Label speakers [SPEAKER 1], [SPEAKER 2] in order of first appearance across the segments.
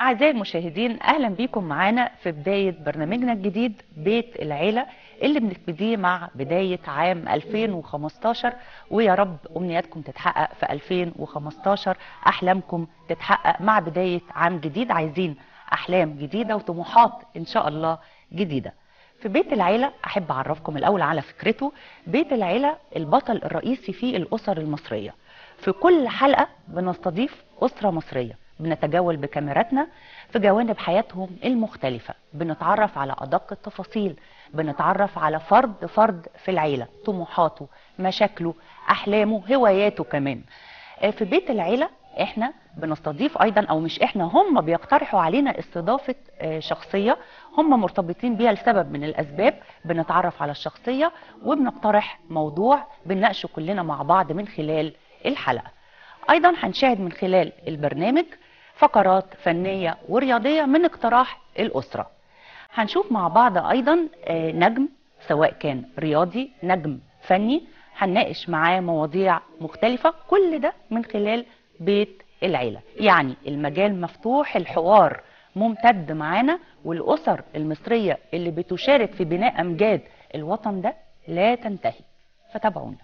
[SPEAKER 1] أعزائي المشاهدين أهلا بيكم معانا في بداية برنامجنا الجديد بيت العيلة اللي بنبتديه مع بداية عام 2015 ويا رب أمنياتكم تتحقق في 2015 أحلامكم تتحقق مع بداية عام جديد عايزين أحلام جديدة وطموحات إن شاء الله جديدة في بيت العيلة أحب أعرفكم الأول على فكرته بيت العيلة البطل الرئيسي فيه الأسر المصرية في كل حلقة بنستضيف أسرة مصرية بنتجول بكاميراتنا في جوانب حياتهم المختلفة بنتعرف على أدق التفاصيل بنتعرف على فرد فرد في العيلة طموحاته مشاكله أحلامه هواياته كمان آه، في بيت العيلة احنا بنستضيف ايضا او مش احنا هم بيقترحوا علينا استضافة آه، شخصية هم مرتبطين بيها لسبب من الاسباب بنتعرف على الشخصية وبنقترح موضوع بنناقشه كلنا مع بعض من خلال الحلقة ايضا هنشاهد من خلال البرنامج فقرات فنية ورياضية من اقتراح الاسرة هنشوف مع بعض ايضا آه، نجم سواء كان رياضي نجم فني هنناقش معاه مواضيع مختلفة كل ده من خلال بيت العيلة يعني المجال مفتوح الحوار ممتد معانا والأسر المصرية اللي بتشارك في بناء أمجاد الوطن ده لا تنتهي فتابعونا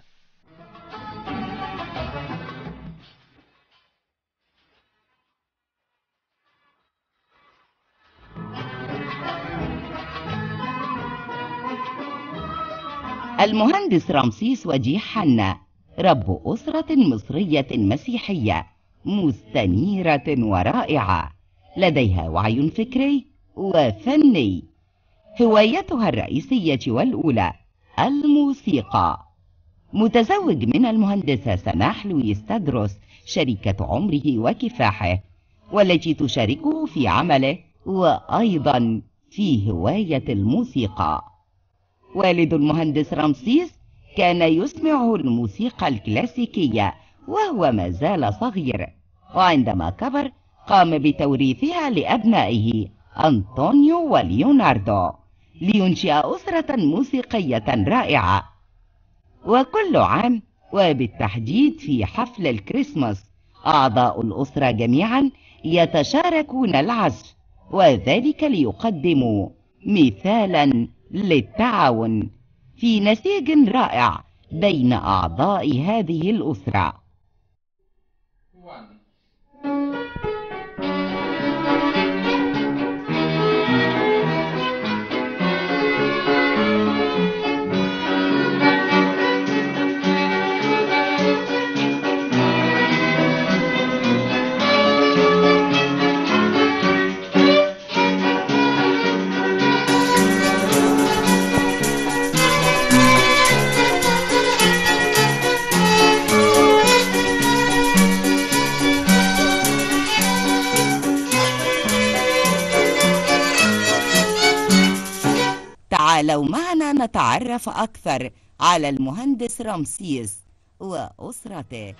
[SPEAKER 2] المهندس رمسيس وجيه حنا رب أسرة مصرية مسيحية مستنيرة ورائعة لديها وعي فكري وفني هوايتها الرئيسية والأولى الموسيقى متزوج من المهندسة سماح لويس تدرس شريكة عمره وكفاحه والتي تشاركه في عمله وأيضا في هواية الموسيقى والد المهندس رمسيس كان يسمعه الموسيقى الكلاسيكية وهو ما زال صغير وعندما كبر قام بتوريثها لأبنائه أنطونيو وليوناردو لينشئ أسرة موسيقية رائعة وكل عام وبالتحديد في حفل الكريسماس أعضاء الأسرة جميعا يتشاركون العزف وذلك ليقدموا مثالا للتعاون في نسيج رائع بين أعضاء هذه الأسرة تعالوا معنا نتعرف أكثر على المهندس رمسيس وأسرته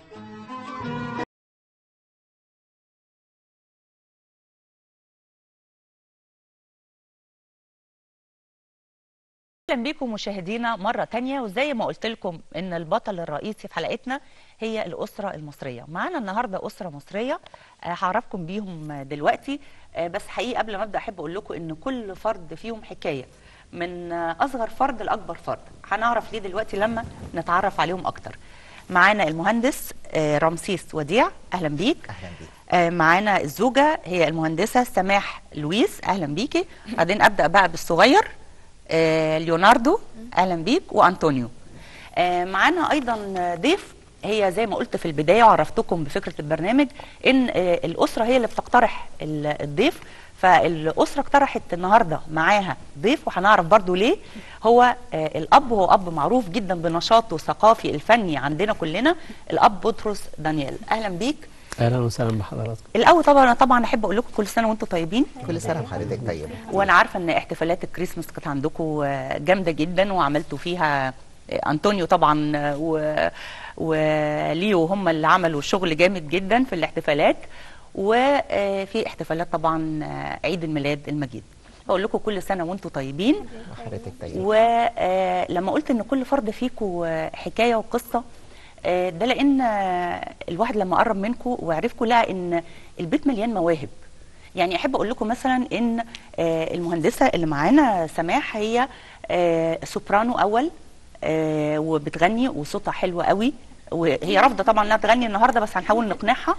[SPEAKER 1] اهلا بيكم مشاهدينا مره تانية وزي ما قلت لكم ان البطل الرئيسي في حلقتنا هي الاسره المصريه معانا النهارده اسره مصريه آه، هعرفكم بيهم دلوقتي آه، بس حقيقي قبل ما ابدا احب اقول لكم ان كل فرد فيهم حكايه من آه، اصغر فرد لاكبر فرد هنعرف ليه دلوقتي لما نتعرف عليهم اكتر معانا المهندس آه، رمسيس وديع اهلا بيك
[SPEAKER 3] اهلا بيك
[SPEAKER 1] آه، معانا الزوجه هي المهندسه سماح لويس اهلا بيكي بعدين ابدا بقى بالصغير آه، ليوناردو اهلا بيك وانطونيو آه، معانا ايضا ضيف هي زي ما قلت في البدايه وعرفتكم بفكره البرنامج ان آه، الاسره هي اللي بتقترح ال- الضيف فالاسره اقترحت النهارده معاها ضيف وهنعرف برضو ليه هو آه، الاب هو اب معروف جدا بنشاطه الثقافي الفني عندنا كلنا الاب بطرس دانيال اهلا بيك
[SPEAKER 4] اهلا وسهلا بحضراتكم
[SPEAKER 1] الاول طبعا انا طبعا احب اقول لكم كل سنه وانتم طيبين
[SPEAKER 3] كل سنه وحضرتك طيبه
[SPEAKER 1] وانا عارفه ان احتفالات الكريسماس كانت عندكم جامده جدا وعملتوا فيها آه، انطونيو طبعا آه، و وليو هم اللي عملوا شغل جامد جدا في الاحتفالات وفي احتفالات طبعا آه، عيد الميلاد المجيد بقول لكم كل سنه وانتم طيبين
[SPEAKER 3] وحضرتك طيبه
[SPEAKER 1] ولما قلت ان كل فرد فيكم حكايه وقصه آه، ده لان آه، الواحد لما قرب منكم وعرفكم لقى ان البيت مليان مواهب يعني احب اقول لكم مثلا ان آه، المهندسه اللي معانا سماح هي آه، سوبرانو اول آه، وبتغني وصوتها حلو قوي وهي رافضه طبعا انها تغني النهارده بس هنحاول نقنعها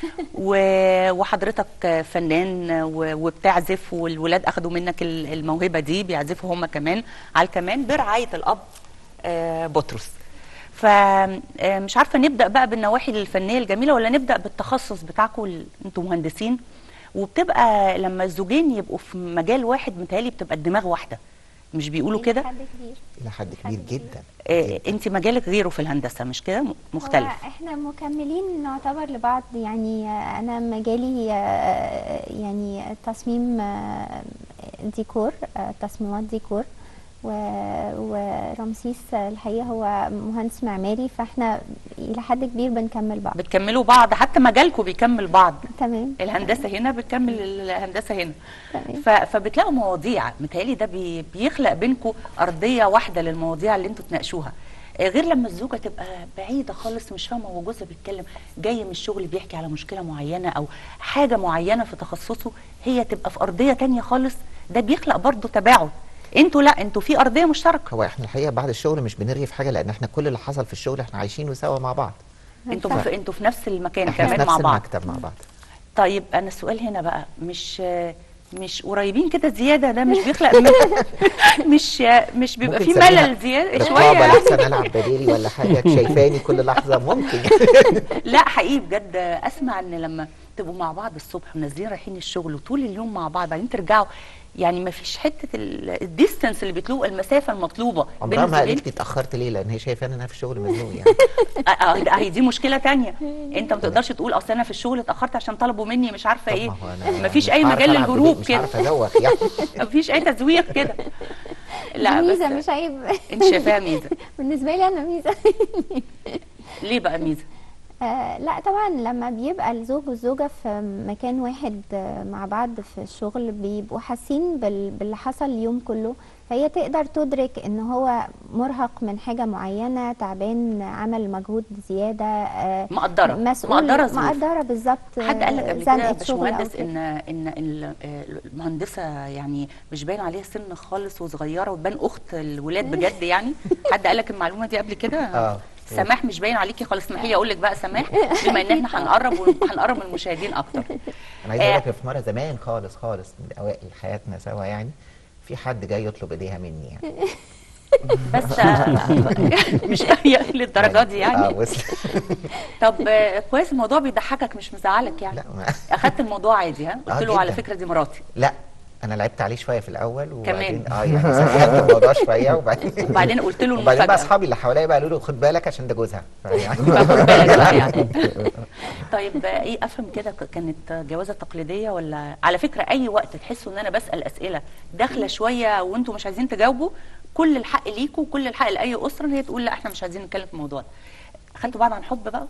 [SPEAKER 1] و- وحضرتك فنان و- وبتعزف والولاد اخدوا منك ال- الموهبه دي بيعزفوا هم كمان على الكمان برعايه الاب آه، بطرس فمش عارفه نبدا بقى بالنواحي الفنيه الجميله ولا نبدا بالتخصص بتاعكم ال- انتوا مهندسين وبتبقى لما الزوجين يبقوا في مجال واحد متهيألي بتبقى الدماغ واحده مش بيقولوا كده
[SPEAKER 5] حد كبير
[SPEAKER 3] الى حد كبير جدا
[SPEAKER 1] آه، انت مجالك غيره في الهندسه مش كده م- مختلف
[SPEAKER 5] هو احنا مكملين نعتبر لبعض يعني آه، انا مجالي آه، يعني تصميم آه، ديكور آه، تصميمات ديكور و- ورمسيس الحقيقه هو مهندس معماري فاحنا الى حد كبير بنكمل بعض
[SPEAKER 1] بتكملوا بعض حتى مجالكم بيكمل بعض
[SPEAKER 5] تمام
[SPEAKER 1] الهندسه هنا بتكمل الهندسه هنا
[SPEAKER 5] تمام.
[SPEAKER 1] ف- فبتلاقوا مواضيع متهيألي ده بي بيخلق بينكم ارضيه واحده للمواضيع اللي انتوا تناقشوها آه، غير لما الزوجه تبقى بعيده خالص مش فاهمه هو جوزها بيتكلم جاي من الشغل بيحكي على مشكله معينه او حاجه معينه في تخصصه هي تبقى في ارضيه تانية خالص ده بيخلق برضه تباعد انتوا لا انتوا في ارضيه مشتركه
[SPEAKER 3] هو احنا الحقيقه بعد الشغل مش بنرغي في حاجه لان احنا كل اللي حصل في الشغل احنا عايشينه سوا مع بعض
[SPEAKER 1] انتوا في انتوا في نفس المكان
[SPEAKER 3] احنا في
[SPEAKER 1] كمان
[SPEAKER 3] نفس
[SPEAKER 1] مع بعض
[SPEAKER 3] المكتب مع بعض
[SPEAKER 1] طيب انا السؤال هنا بقى مش مش قريبين كده زياده ده مش بيخلق مش مش بيبقى
[SPEAKER 3] ممكن
[SPEAKER 1] في
[SPEAKER 3] تسميها
[SPEAKER 1] ملل زياده
[SPEAKER 3] رقابه
[SPEAKER 1] شويه
[SPEAKER 3] لحسن العب بديلي ولا حاجه شايفاني كل لحظه ممكن
[SPEAKER 1] لا حقيقي بجد اسمع ان لما تبقوا مع بعض الصبح ونازلين رايحين الشغل وطول اليوم مع بعض بعدين ترجعوا يعني ما فيش حته الديستنس اللي بتلوق المسافه المطلوبه
[SPEAKER 3] عمرها ما
[SPEAKER 1] الزوجين.
[SPEAKER 3] قالت لي اتاخرت ليه لان هي شايفاني ان انا في الشغل مزنوق يعني
[SPEAKER 1] آه، آه، ده- هي دي مشكله تانية انت ما تقدرش تقول اصل انا في الشغل اتاخرت عشان طلبوا مني مش عارفه
[SPEAKER 3] طب
[SPEAKER 1] ايه
[SPEAKER 3] ما هو أنا
[SPEAKER 1] ما فيش
[SPEAKER 3] مش
[SPEAKER 1] اي
[SPEAKER 3] عارف
[SPEAKER 1] مجال
[SPEAKER 3] ألعب
[SPEAKER 1] للهروب
[SPEAKER 3] بديل، مش
[SPEAKER 1] كده
[SPEAKER 3] عارف ازوق يعني
[SPEAKER 1] ما فيش اي تزويق كده لا
[SPEAKER 5] دي ميزه
[SPEAKER 1] بس
[SPEAKER 5] مش عيب
[SPEAKER 1] انت شايفاها ميزه
[SPEAKER 5] بالنسبه لي انا ميزه
[SPEAKER 1] ليه بقى ميزه
[SPEAKER 5] آه لا طبعا لما بيبقى الزوج والزوجة في مكان واحد آه مع بعض في الشغل بيبقوا حاسين بال- باللي حصل اليوم كله فهي تقدر تدرك ان هو مرهق من حاجة معينة تعبان عمل مجهود زيادة آه
[SPEAKER 1] مقدره
[SPEAKER 5] مسؤول
[SPEAKER 1] مقدره ظروف
[SPEAKER 5] مقدرة بالظبط
[SPEAKER 1] حد قال لك قبل
[SPEAKER 5] زنقة
[SPEAKER 1] كده يا
[SPEAKER 5] شغل أو
[SPEAKER 1] باشمهندس
[SPEAKER 5] كده.
[SPEAKER 1] ان ان ال- آه، المهندسه يعني مش باين عليها سن خالص وصغيره وتبان اخت الولاد بجد يعني حد قال لك المعلومه دي قبل كده
[SPEAKER 3] اه
[SPEAKER 1] سماح مش باين عليكي خالص اسمحي لي اقول لك بقى سماح بما ان احنا هنقرب وهنقرب من المشاهدين اكتر
[SPEAKER 3] انا عايز اقول لك في مره زمان خالص خالص من اوائل حياتنا سوا يعني في حد جاي يطلب ايديها مني يعني
[SPEAKER 1] بس آه، مش قوي للدرجه دي
[SPEAKER 3] اه
[SPEAKER 1] يعني
[SPEAKER 3] وصل
[SPEAKER 1] طب آه، كويس الموضوع بيضحكك مش مزعلك يعني
[SPEAKER 3] لا ما
[SPEAKER 1] اخدت الموضوع عادي ها قلت
[SPEAKER 3] آه،
[SPEAKER 1] له على
[SPEAKER 3] جداً.
[SPEAKER 1] فكره دي مراتي
[SPEAKER 3] لا انا لعبت عليه شويه في الاول وبعدين
[SPEAKER 1] كمان.
[SPEAKER 3] اه يعني سهلت الموضوع شويه وبعدين
[SPEAKER 1] وبعدين قلت له
[SPEAKER 3] وبعدين بقى
[SPEAKER 1] المفاجاه
[SPEAKER 3] اصحابي اللي حواليا بقى قالوا له خد بالك عشان ده جوزها فيعني
[SPEAKER 1] فخد بالك بقى يعني طيب ايه افهم كده ك- كانت جوازه تقليديه ولا على فكره اي وقت تحسوا ان انا بسال اسئله داخله شويه وانتم مش عايزين تجاوبوا كل الحق ليكوا وكل الحق لاي اسره ان هي تقول لا احنا مش عايزين نتكلم في الموضوع ده خدتوا بعض عن حب بقى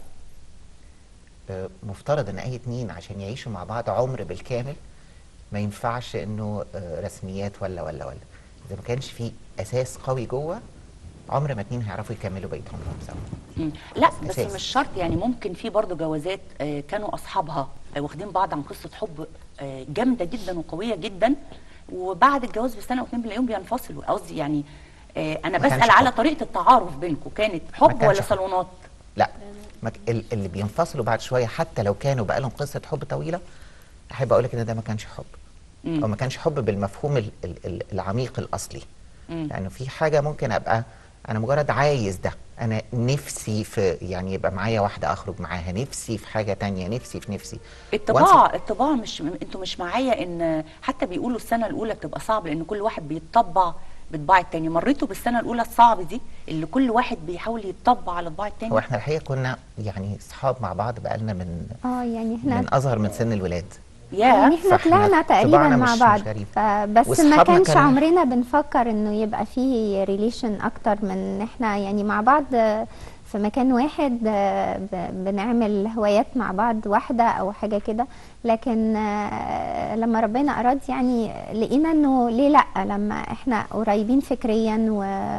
[SPEAKER 3] آه، مفترض ان اي اتنين عشان يعيشوا مع بعض عمر بالكامل ما ينفعش انه آه، رسميات ولا ولا ولا اذا ما كانش في اساس قوي جوه عمر ما اتنين هيعرفوا يكملوا بقيه عمرهم سوا
[SPEAKER 1] مم. لا بس
[SPEAKER 3] أساس.
[SPEAKER 1] مش شرط يعني ممكن في برضه جوازات آه، كانوا اصحابها آه، واخدين بعض عن قصه حب آه، جامده جدا وقويه جدا وبعد الجواز بسنه او اتنين بنلاقيهم بينفصلوا قصدي يعني آه، انا
[SPEAKER 3] ما كانش
[SPEAKER 1] بسال على
[SPEAKER 3] حب.
[SPEAKER 1] طريقه التعارف بينكم كانت
[SPEAKER 3] ما
[SPEAKER 1] حب
[SPEAKER 3] كانش
[SPEAKER 1] ولا
[SPEAKER 3] حب.
[SPEAKER 1] صالونات
[SPEAKER 3] لا ما ك- ال- اللي بينفصلوا بعد شويه حتى لو كانوا بقى لهم قصه حب طويله احب اقول لك ان ده ما كانش حب
[SPEAKER 1] مم.
[SPEAKER 3] او ما كانش حب بالمفهوم ال- ال- ال- العميق الاصلي
[SPEAKER 1] مم.
[SPEAKER 3] لانه في حاجه ممكن ابقى انا مجرد عايز ده انا نفسي في يعني يبقى معايا واحده اخرج معاها نفسي في حاجه تانية نفسي في نفسي
[SPEAKER 1] الطباع الطباع مش انتوا مش معايا ان حتى بيقولوا السنه الاولى بتبقى صعب لان كل واحد بيتطبع بطباع التاني مريتوا بالسنه الاولى الصعب دي اللي كل واحد بيحاول يتطبع على طباع التاني
[SPEAKER 3] هو احنا الحقيقه كنا يعني اصحاب مع بعض بقالنا من
[SPEAKER 5] اه يعني احنا
[SPEAKER 3] من اصغر من سن الولاد
[SPEAKER 1] يا
[SPEAKER 5] يعني احنا
[SPEAKER 3] فاحنا
[SPEAKER 5] طلعنا تقريبا
[SPEAKER 3] طباعنا
[SPEAKER 5] مع
[SPEAKER 3] مش-
[SPEAKER 5] بعض
[SPEAKER 3] مش غريب.
[SPEAKER 5] فبس ما
[SPEAKER 3] وأصحابنا
[SPEAKER 5] كانش
[SPEAKER 3] كانوا-
[SPEAKER 5] عمرنا بنفكر انه يبقى فيه ريليشن اكتر من ان احنا يعني مع بعض آه، في مكان واحد آه، ب- بنعمل هوايات مع بعض واحدة او حاجة كده لكن آه، لما ربنا اراد يعني لقينا انه ليه لا لما احنا قريبين فكريا و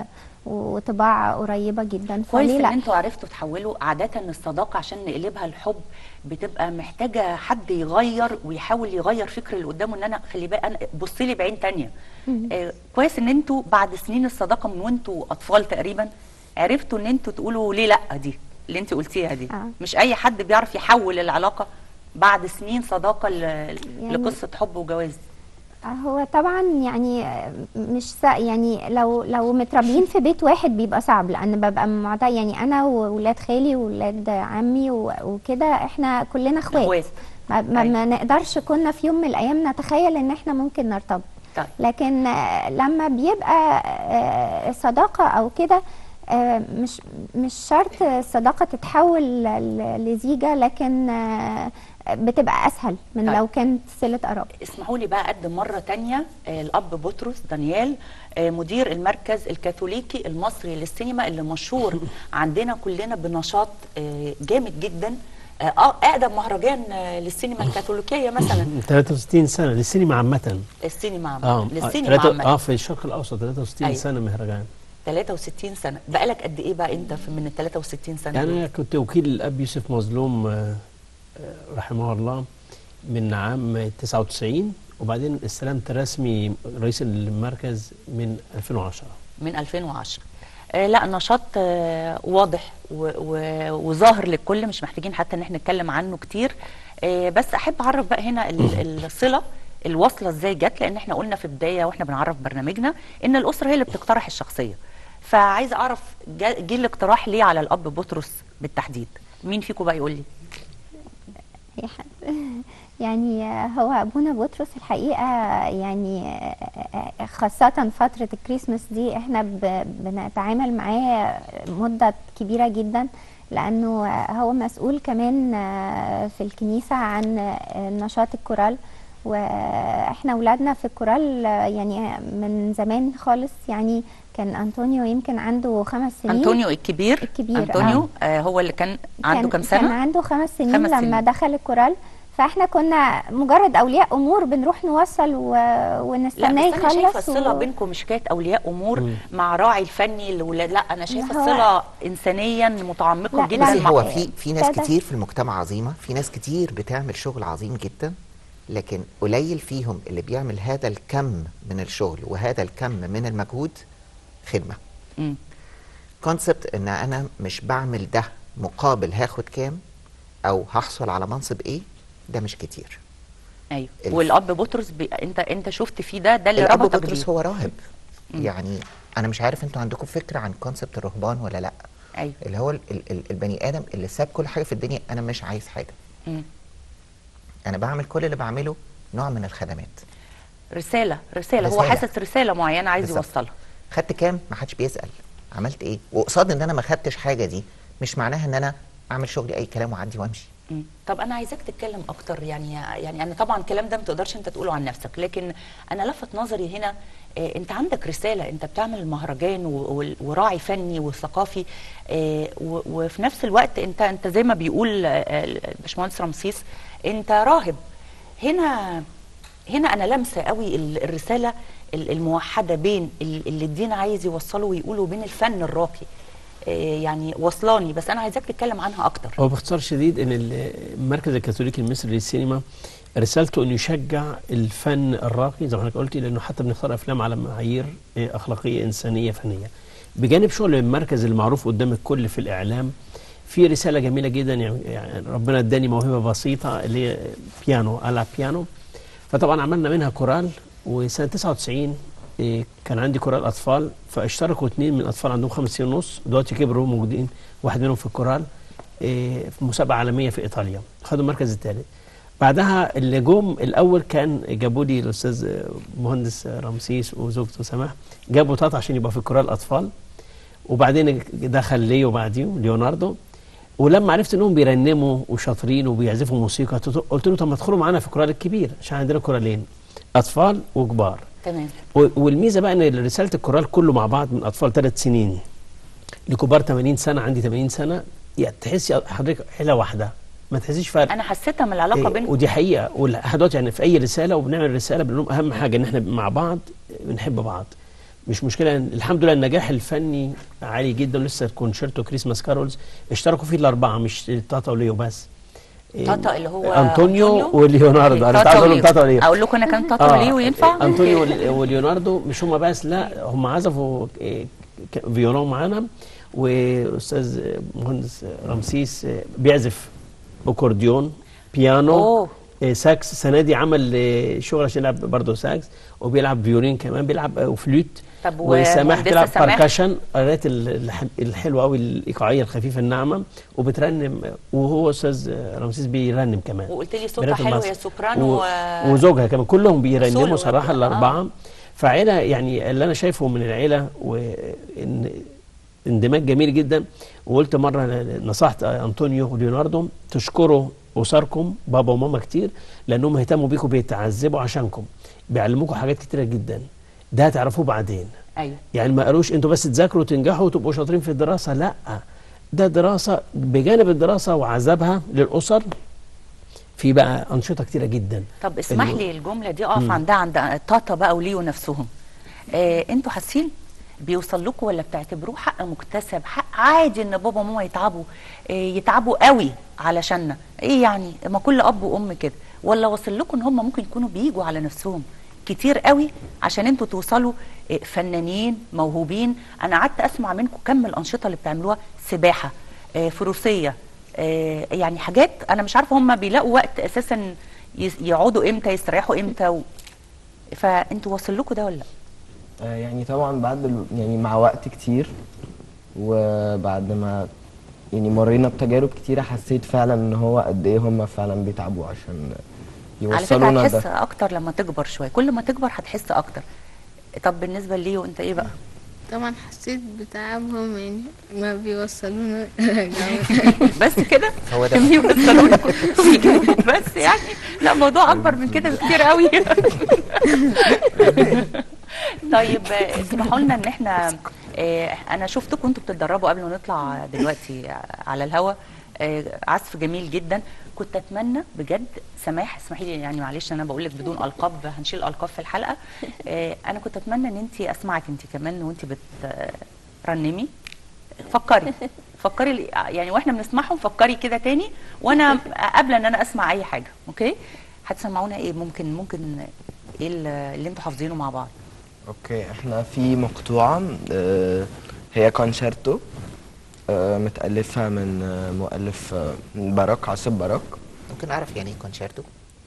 [SPEAKER 5] وطباع قريبه جدا
[SPEAKER 1] كويس
[SPEAKER 5] فليه
[SPEAKER 1] ان
[SPEAKER 5] لا
[SPEAKER 1] انتوا عرفتوا تحولوا عاده الصداقه عشان نقلبها لحب بتبقى محتاجه حد يغير ويحاول يغير فكر اللي قدامه ان انا خلي بالك انا بصي لي بعين تانية آه كويس ان انتوا بعد سنين الصداقه من وانتوا اطفال تقريبا عرفتوا ان انتوا تقولوا ليه لا دي اللي انت قلتيها دي
[SPEAKER 5] آه.
[SPEAKER 1] مش اي حد بيعرف يحول العلاقه بعد سنين صداقه ل...
[SPEAKER 5] يعني-
[SPEAKER 1] لقصه حب وجواز
[SPEAKER 5] هو طبعا يعني مش سا يعني لو لو متربيين في بيت واحد بيبقى صعب لان ببقى معتاد يعني انا وولاد خالي وولاد عمي و- وكده احنا كلنا اخوات
[SPEAKER 1] اخوات
[SPEAKER 5] ما, ما, ما نقدرش كنا في يوم من الايام نتخيل ان احنا ممكن نرتبط
[SPEAKER 1] طيب
[SPEAKER 5] لكن آه، لما بيبقى آه، صداقة أو كده آه، مش مش شرط الصداقة تتحول ل- لزيجة لكن آه، بتبقى أسهل من
[SPEAKER 1] طيب.
[SPEAKER 5] لو كانت صلة قرابة
[SPEAKER 1] اسمحوا لي بقى اقدم مره تانية آه، الاب بطرس دانيال آه، مدير المركز الكاثوليكي المصري للسينما اللي مشهور عندنا كلنا بنشاط آه، جامد جدا آه، آه، اقدم مهرجان آه، للسينما الكاثوليكيه مثلا
[SPEAKER 4] 63 سنه للسينما عامه
[SPEAKER 1] السينما عامة.
[SPEAKER 4] اه
[SPEAKER 1] للسينما
[SPEAKER 4] تلاتة-
[SPEAKER 1] عامة
[SPEAKER 4] اه في الشرق الاوسط 63
[SPEAKER 1] أيوة.
[SPEAKER 4] سنه مهرجان
[SPEAKER 1] 63 سنه بقالك قد ايه بقى انت في من ال 63 سنه
[SPEAKER 4] يعني
[SPEAKER 1] دول؟
[SPEAKER 4] انا كنت وكيل الاب يوسف مظلوم آه، آه، رحمه الله من عام 99 وبعدين استلمت رسمي رئيس المركز من 2010
[SPEAKER 1] من 2010 آه لا نشاط آه واضح و- و- وظاهر للكل مش محتاجين حتى ان احنا نتكلم عنه كتير آه بس احب اعرف بقى هنا ال- الصله الواصله ازاي جت لان احنا قلنا في بدايه واحنا بنعرف برنامجنا ان الاسره هي اللي بتقترح الشخصيه فعايزه اعرف جا- جه الاقتراح ليه على الاب بطرس بالتحديد مين فيكم بقى يقول لي
[SPEAKER 5] أي حد. يعني هو أبونا بطرس الحقيقة يعني خاصة فترة الكريسماس دي احنا ب- بنتعامل معاه مدة كبيرة جدا لأنه هو مسؤول كمان في الكنيسة عن نشاط الكورال واحنا ولادنا في الكورال يعني من زمان خالص يعني كان أنطونيو يمكن عنده خمس سنين
[SPEAKER 1] انطونيو الكبير
[SPEAKER 5] الكبير،
[SPEAKER 1] انطونيو آه هو اللي كان عنده
[SPEAKER 5] كان
[SPEAKER 1] كام
[SPEAKER 5] كان
[SPEAKER 1] سنه
[SPEAKER 5] عنده خمس سنين
[SPEAKER 1] خمس
[SPEAKER 5] لما
[SPEAKER 1] سنين.
[SPEAKER 5] دخل الكورال فاحنا كنا مجرد اولياء امور بنروح نوصل و...
[SPEAKER 1] لا
[SPEAKER 5] ونستناه
[SPEAKER 1] بس انا شايفه
[SPEAKER 5] يخلص
[SPEAKER 1] الصله
[SPEAKER 5] و...
[SPEAKER 1] بينكم مش حكايه اولياء امور
[SPEAKER 4] مم.
[SPEAKER 1] مع راعي الفني للولاد لا انا شايفه
[SPEAKER 5] هو-
[SPEAKER 1] الصله انسانيا متعمقه
[SPEAKER 5] لا،
[SPEAKER 1] جدا
[SPEAKER 5] لا،
[SPEAKER 3] بصي
[SPEAKER 1] مع
[SPEAKER 3] هو
[SPEAKER 5] لا.
[SPEAKER 3] في في ناس
[SPEAKER 5] ابتدى-
[SPEAKER 3] كتير في المجتمع عظيمه في ناس كتير بتعمل شغل عظيم جدا لكن قليل فيهم اللي بيعمل هذا الكم من الشغل وهذا الكم من المجهود خدمه
[SPEAKER 1] مم.
[SPEAKER 3] كونسبت ان انا مش بعمل ده مقابل هاخد كام او هحصل على منصب ايه ده مش كتير
[SPEAKER 1] ايوه
[SPEAKER 3] الف-
[SPEAKER 1] والاب بطرس بي... انت انت شفت فيه ده ده اللي
[SPEAKER 3] الاب
[SPEAKER 1] ربطك
[SPEAKER 3] بطرس
[SPEAKER 1] بيه
[SPEAKER 3] هو راهب
[SPEAKER 1] مم.
[SPEAKER 3] يعني انا مش عارف انتوا عندكم فكره عن كونسبت الرهبان ولا لا
[SPEAKER 1] ايوه
[SPEAKER 3] اللي هو ال ال البني ادم اللي ساب كل حاجه في الدنيا انا مش عايز حاجه
[SPEAKER 1] مم.
[SPEAKER 3] انا بعمل كل اللي بعمله نوع من الخدمات
[SPEAKER 1] رساله رساله هو
[SPEAKER 3] رسالة.
[SPEAKER 1] حاسس رساله معينه عايز
[SPEAKER 3] بالظبط.
[SPEAKER 1] يوصلها
[SPEAKER 3] خدت كام ما حدش بيسال عملت ايه وقصاد ان انا ما خدتش حاجه دي مش معناها ان انا اعمل شغلي اي كلام واعدي وامشي
[SPEAKER 1] مم. طب انا عايزاك تتكلم اكتر يعني يعني انا طبعا الكلام ده ما تقدرش انت تقوله عن نفسك لكن انا لفت نظري هنا آه انت عندك رساله انت بتعمل مهرجان و- و- وراعي فني وثقافي آه و- وفي نفس الوقت انت انت زي ما بيقول آه، آه، الباشمهندس رمسيس انت راهب هنا هنا انا لامسه قوي ال- الرساله ال- الموحده بين ال- اللي الدين عايز يوصله ويقوله وبين الفن الراقي آه، يعني وصلاني بس انا عايزاك تتكلم عنها اكتر
[SPEAKER 4] هو باختصار شديد ان المركز الكاثوليكي المصري للسينما رسالته انه يشجع الفن الراقي زي ما حضرتك قلتي لانه حتى بنختار افلام على معايير إيه، اخلاقيه انسانيه فنيه. بجانب شغل المركز المعروف قدام الكل في الاعلام في رساله جميله جدا يعني يعني ربنا اداني موهبه بسيطه اللي هي بيانو العب بيانو فطبعا عملنا منها كورال وسنه 99 إيه، كان عندي كورال اطفال فاشتركوا اثنين من الاطفال عندهم خمس سنين ونص دلوقتي كبروا موجودين واحد منهم في الكورال إيه، في مسابقه عالميه في ايطاليا خدوا المركز الثالث بعدها اللي جم الاول كان جابوا لي الاستاذ مهندس رمسيس وزوجته سماح جابوا تاتا عشان يبقى في كورال اطفال وبعدين دخل ليو بعديه ليوناردو ولما عرفت انهم بيرنموا وشاطرين وبيعزفوا موسيقى قلت له طب ما تدخلوا معانا في الكورال الكبير عشان عندنا كورالين اطفال وكبار
[SPEAKER 1] تمام
[SPEAKER 4] و- والميزه بقى ان رساله الكورال كله مع بعض من اطفال ثلاث سنين لكبار 80 سنه عندي 80 سنه يعني تحسي حضرتك عيله واحده ما تحسيش فرق
[SPEAKER 1] انا حسيتها من العلاقه
[SPEAKER 4] إيه،
[SPEAKER 1] بينكم
[SPEAKER 4] ودي حقيقه ولحد دلوقتي يعني في اي رساله وبنعمل رساله بنقول لهم اهم حاجه ان احنا مع بعض بنحب بعض مش مشكله الحمد لله النجاح الفني عالي جدا لسه كونشيرتو كريسماس كارولز اشتركوا فيه الاربعه مش تاتا وليو بس
[SPEAKER 1] تاتا اللي هو
[SPEAKER 4] انطونيو وليوناردو انا كنت
[SPEAKER 1] تاتا
[SPEAKER 4] عايز اقول لهم
[SPEAKER 1] وليو.
[SPEAKER 4] تاتا وليو
[SPEAKER 1] اقول لكم انا كان تاتا
[SPEAKER 4] آه،
[SPEAKER 1] وليو ينفع
[SPEAKER 4] انطونيو ول- وليوناردو مش هم بس لا هم عزفوا إيه، ك- فيولون معانا واستاذ مهندس رمسيس بيعزف اكورديون بيانو
[SPEAKER 1] أوه.
[SPEAKER 4] إيه، ساكس السنه دي عمل إيه، شغل عشان يلعب برضه ساكس وبيلعب فيولين كمان بيلعب آه، وفلوت
[SPEAKER 1] طب
[SPEAKER 4] وسماح
[SPEAKER 1] ومهندسة
[SPEAKER 4] بتلعب
[SPEAKER 1] سماح؟
[SPEAKER 4] باركشن الالات ال- الح- الحلوه قوي الايقاعيه الخفيفه الناعمه وبترنم وهو استاذ رمسيس بيرنم كمان
[SPEAKER 1] وقلت لي صوتها
[SPEAKER 4] بنات
[SPEAKER 1] حلو
[SPEAKER 4] المصر.
[SPEAKER 1] يا سوبرانو
[SPEAKER 4] و...
[SPEAKER 1] و-
[SPEAKER 4] وزوجها كمان كلهم بيرنموا
[SPEAKER 1] سولو
[SPEAKER 4] صراحه
[SPEAKER 1] آه.
[SPEAKER 4] الاربعه فعيله يعني اللي انا شايفه من العيله وان اندماج جميل جدا وقلت مره نصحت انطونيو وليوناردو تشكروا اسركم بابا وماما كتير لانهم اهتموا بيكم بيتعذبوا عشانكم بيعلموكم حاجات كتيره جدا ده هتعرفوه بعدين
[SPEAKER 1] ايوه
[SPEAKER 4] يعني ما قالوش انتوا بس تذاكروا وتنجحوا وتبقوا شاطرين في الدراسه لا ده دراسه بجانب الدراسه وعذابها للاسر في بقى انشطه كتيره جدا
[SPEAKER 1] طب اسمح
[SPEAKER 4] ال-
[SPEAKER 1] لي الجمله دي اقف عندها عند تاتا بقى وليو نفسهم آه انتوا حاسين بيوصل لكم ولا بتعتبروه حق مكتسب حق عادي ان بابا وماما يتعبوا آه يتعبوا قوي علشاننا ايه يعني ما كل اب وام كده ولا وصل لكم ان هم ممكن يكونوا بيجوا على نفسهم كتير قوي عشان انتوا توصلوا آه، فنانين موهوبين انا قعدت اسمع منكم كم الانشطه اللي بتعملوها سباحه آه، فروسيه آه، يعني حاجات انا مش عارفه هم بيلاقوا وقت اساسا يس- يقعدوا امتى يستريحوا امتى و... فانتوا واصل لكم ده ولا لا
[SPEAKER 6] آه، يعني طبعا بعد ال... يعني مع وقت كتير وبعد ما يعني مرينا بتجارب كتيرة حسيت فعلا ان هو قد ايه هم فعلا بيتعبوا عشان
[SPEAKER 1] على فكره
[SPEAKER 6] يوصلونا
[SPEAKER 1] هتحس
[SPEAKER 6] ده
[SPEAKER 1] اكتر لما تكبر شويه كل ما تكبر هتحس اكتر طب بالنسبه ليو انت ايه بقى
[SPEAKER 7] طبعا حسيت بتعبهم يعني ما بيوصلونا
[SPEAKER 1] بس كده
[SPEAKER 3] هو ده
[SPEAKER 1] مين بيوصلوا لكم؟ بس يعني لا موضوع اكبر من كده بكتير قوي طيب آه، اسمحوا لنا ان احنا آه، انا شفتكم انتوا بتتدربوا قبل ما نطلع دلوقتي على الهوا آه، عزف جميل جدا كنت اتمنى بجد سماح اسمحي لي يعني معلش انا بقول لك بدون القاب هنشيل القاب في الحلقه آه، انا كنت اتمنى ان انت اسمعك انت كمان وانت بترنمي فكري فكري لي- يعني واحنا بنسمعهم فكري كده تاني وانا قبل ان انا اسمع اي حاجه اوكي هتسمعونا ايه ممكن ممكن ايه اللي اللي انتوا حافظينه مع بعض
[SPEAKER 6] اوكي احنا في مقطوعة آه، هي كونشيرتو آه، متألفة من آه، مؤلف آه، باراك عاصف باراك
[SPEAKER 3] ممكن اعرف يعني ايه كونشيرتو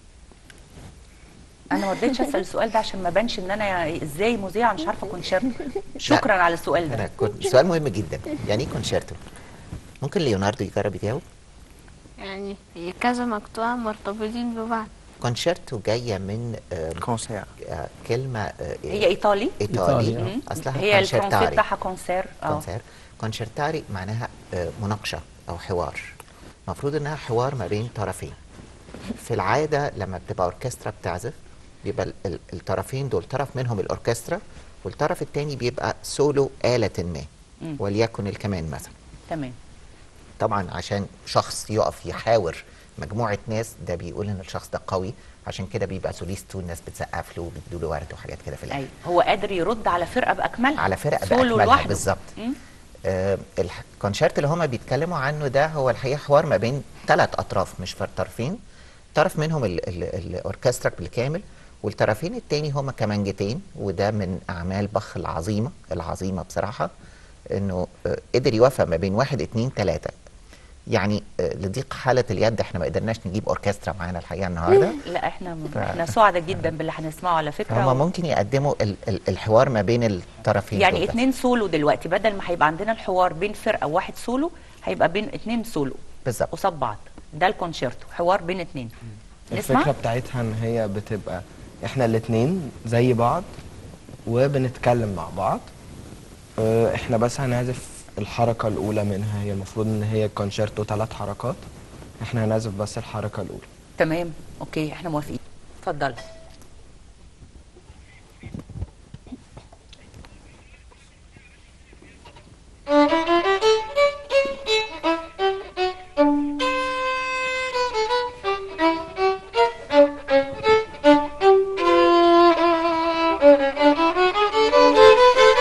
[SPEAKER 1] انا ما رضيتش اسال السؤال ده عشان ما بانش ان انا ازاي مذيعه مش عارفه كونشيرتو شكرا على السؤال ده
[SPEAKER 3] انا كنت سؤال مهم جدا يعني ايه كونشيرتو ممكن ليوناردو يجرب يجاوب
[SPEAKER 7] يعني هي كذا مقطوعة مرتبطين ببعض
[SPEAKER 3] كونشيرتو جايه من آه،
[SPEAKER 6] كونسير
[SPEAKER 3] آه، كلمه آه،
[SPEAKER 1] هي ايطالي
[SPEAKER 3] ايطالي
[SPEAKER 4] إيطالي،
[SPEAKER 1] مم.
[SPEAKER 3] اصلها
[SPEAKER 1] هي الفرنسي
[SPEAKER 3] كونشيرتاري
[SPEAKER 1] بتاعها كونسير اه
[SPEAKER 3] كونسير كونشيرتاري معناها آه، مناقشه او حوار المفروض انها حوار ما بين طرفين في العاده لما بتبقى اوركسترا بتعزف بيبقى ال- ال- الطرفين دول طرف منهم الاوركسترا والطرف الثاني بيبقى سولو آلة ما
[SPEAKER 1] مم.
[SPEAKER 3] وليكن الكمان مثلا
[SPEAKER 1] تمام
[SPEAKER 3] طبعا عشان شخص يقف يحاور مجموعة ناس ده بيقول ان الشخص ده قوي عشان كده بيبقى سوليست والناس بتسقف له وبتدوا له ورد وحاجات كده في الاخر
[SPEAKER 1] ايوه هو قادر يرد على فرقه باكملها
[SPEAKER 3] على فرق
[SPEAKER 1] سولو
[SPEAKER 3] باكملها
[SPEAKER 1] لوحده
[SPEAKER 3] بالظبط
[SPEAKER 1] مم.
[SPEAKER 3] آه الكونشيرت اللي هما بيتكلموا عنه ده هو الحقيقه حوار ما بين ثلاث اطراف مش فر- طرفين طرف منهم ال- ال- الاوركسترا بالكامل والطرفين التاني هما كمانجتين وده من اعمال بخ العظيمه العظيمه بصراحه انه آه، قدر يوفق ما بين واحد اتنين تلاته يعني آه، لضيق حاله اليد احنا ما قدرناش نجيب اوركسترا معانا الحقيقه النهارده
[SPEAKER 1] لا احنا
[SPEAKER 3] ف-
[SPEAKER 1] احنا سعداء جدا باللي هنسمعه على فكره
[SPEAKER 3] فهم ممكن يقدموا ال- ال- الحوار ما بين الطرفين
[SPEAKER 1] يعني
[SPEAKER 3] دول بس.
[SPEAKER 1] اتنين سولو دلوقتي بدل ما هيبقى عندنا الحوار بين فرقه وواحد سولو هيبقى بين اتنين سولو
[SPEAKER 3] بالظبط
[SPEAKER 1] قصاد بعض ده الكونشيرتو حوار بين اتنين نسمع
[SPEAKER 6] الفكرة بتاعتها ان هي بتبقى احنا الاتنين زي بعض وبنتكلم مع بعض آه، احنا بس هنعزف الحركة الأولى منها هي المفروض ان هي كونشيرتو ثلاث حركات احنا هنعزف بس الحركة الأولى
[SPEAKER 1] تمام اوكي احنا موافقين اتفضل
[SPEAKER 7] Thank you.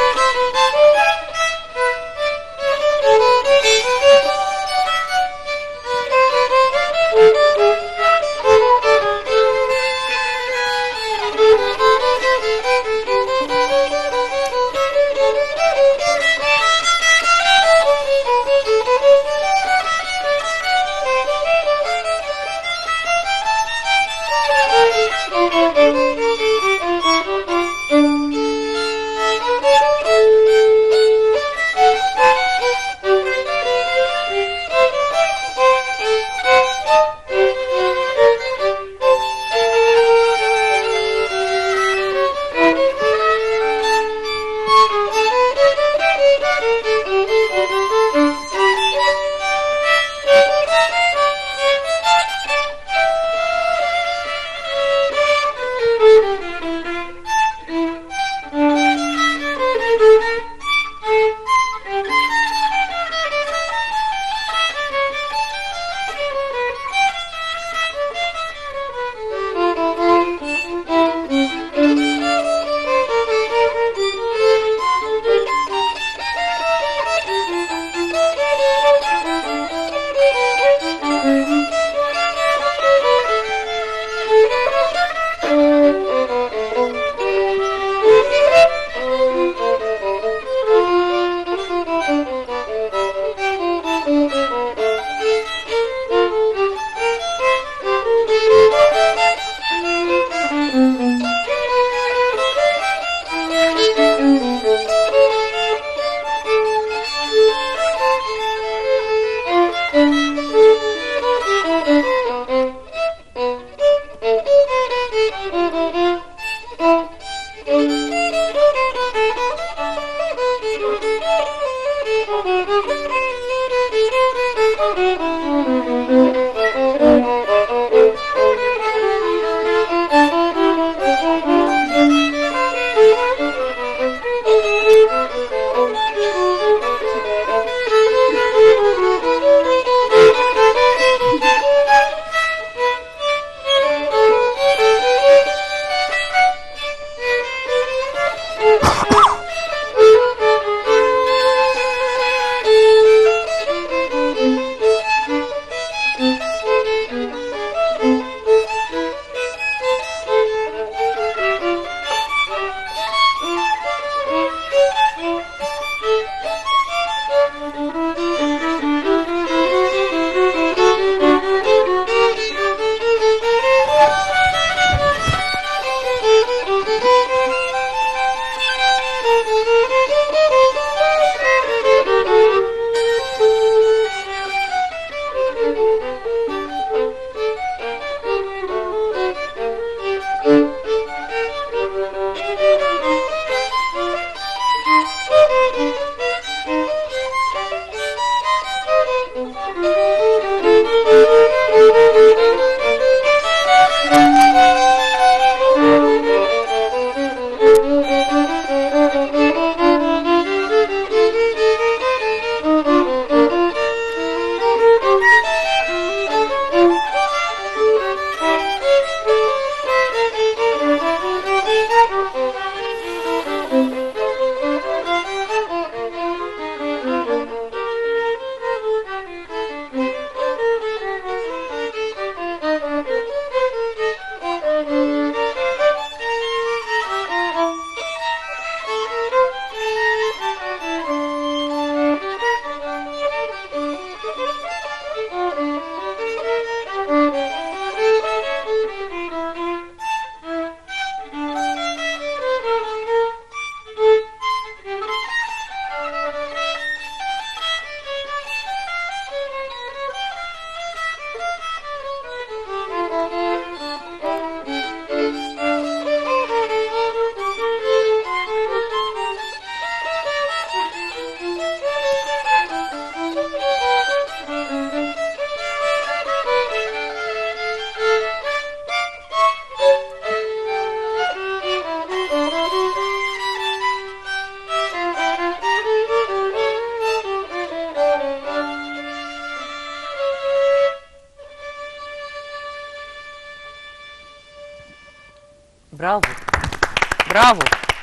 [SPEAKER 1] برافو برافو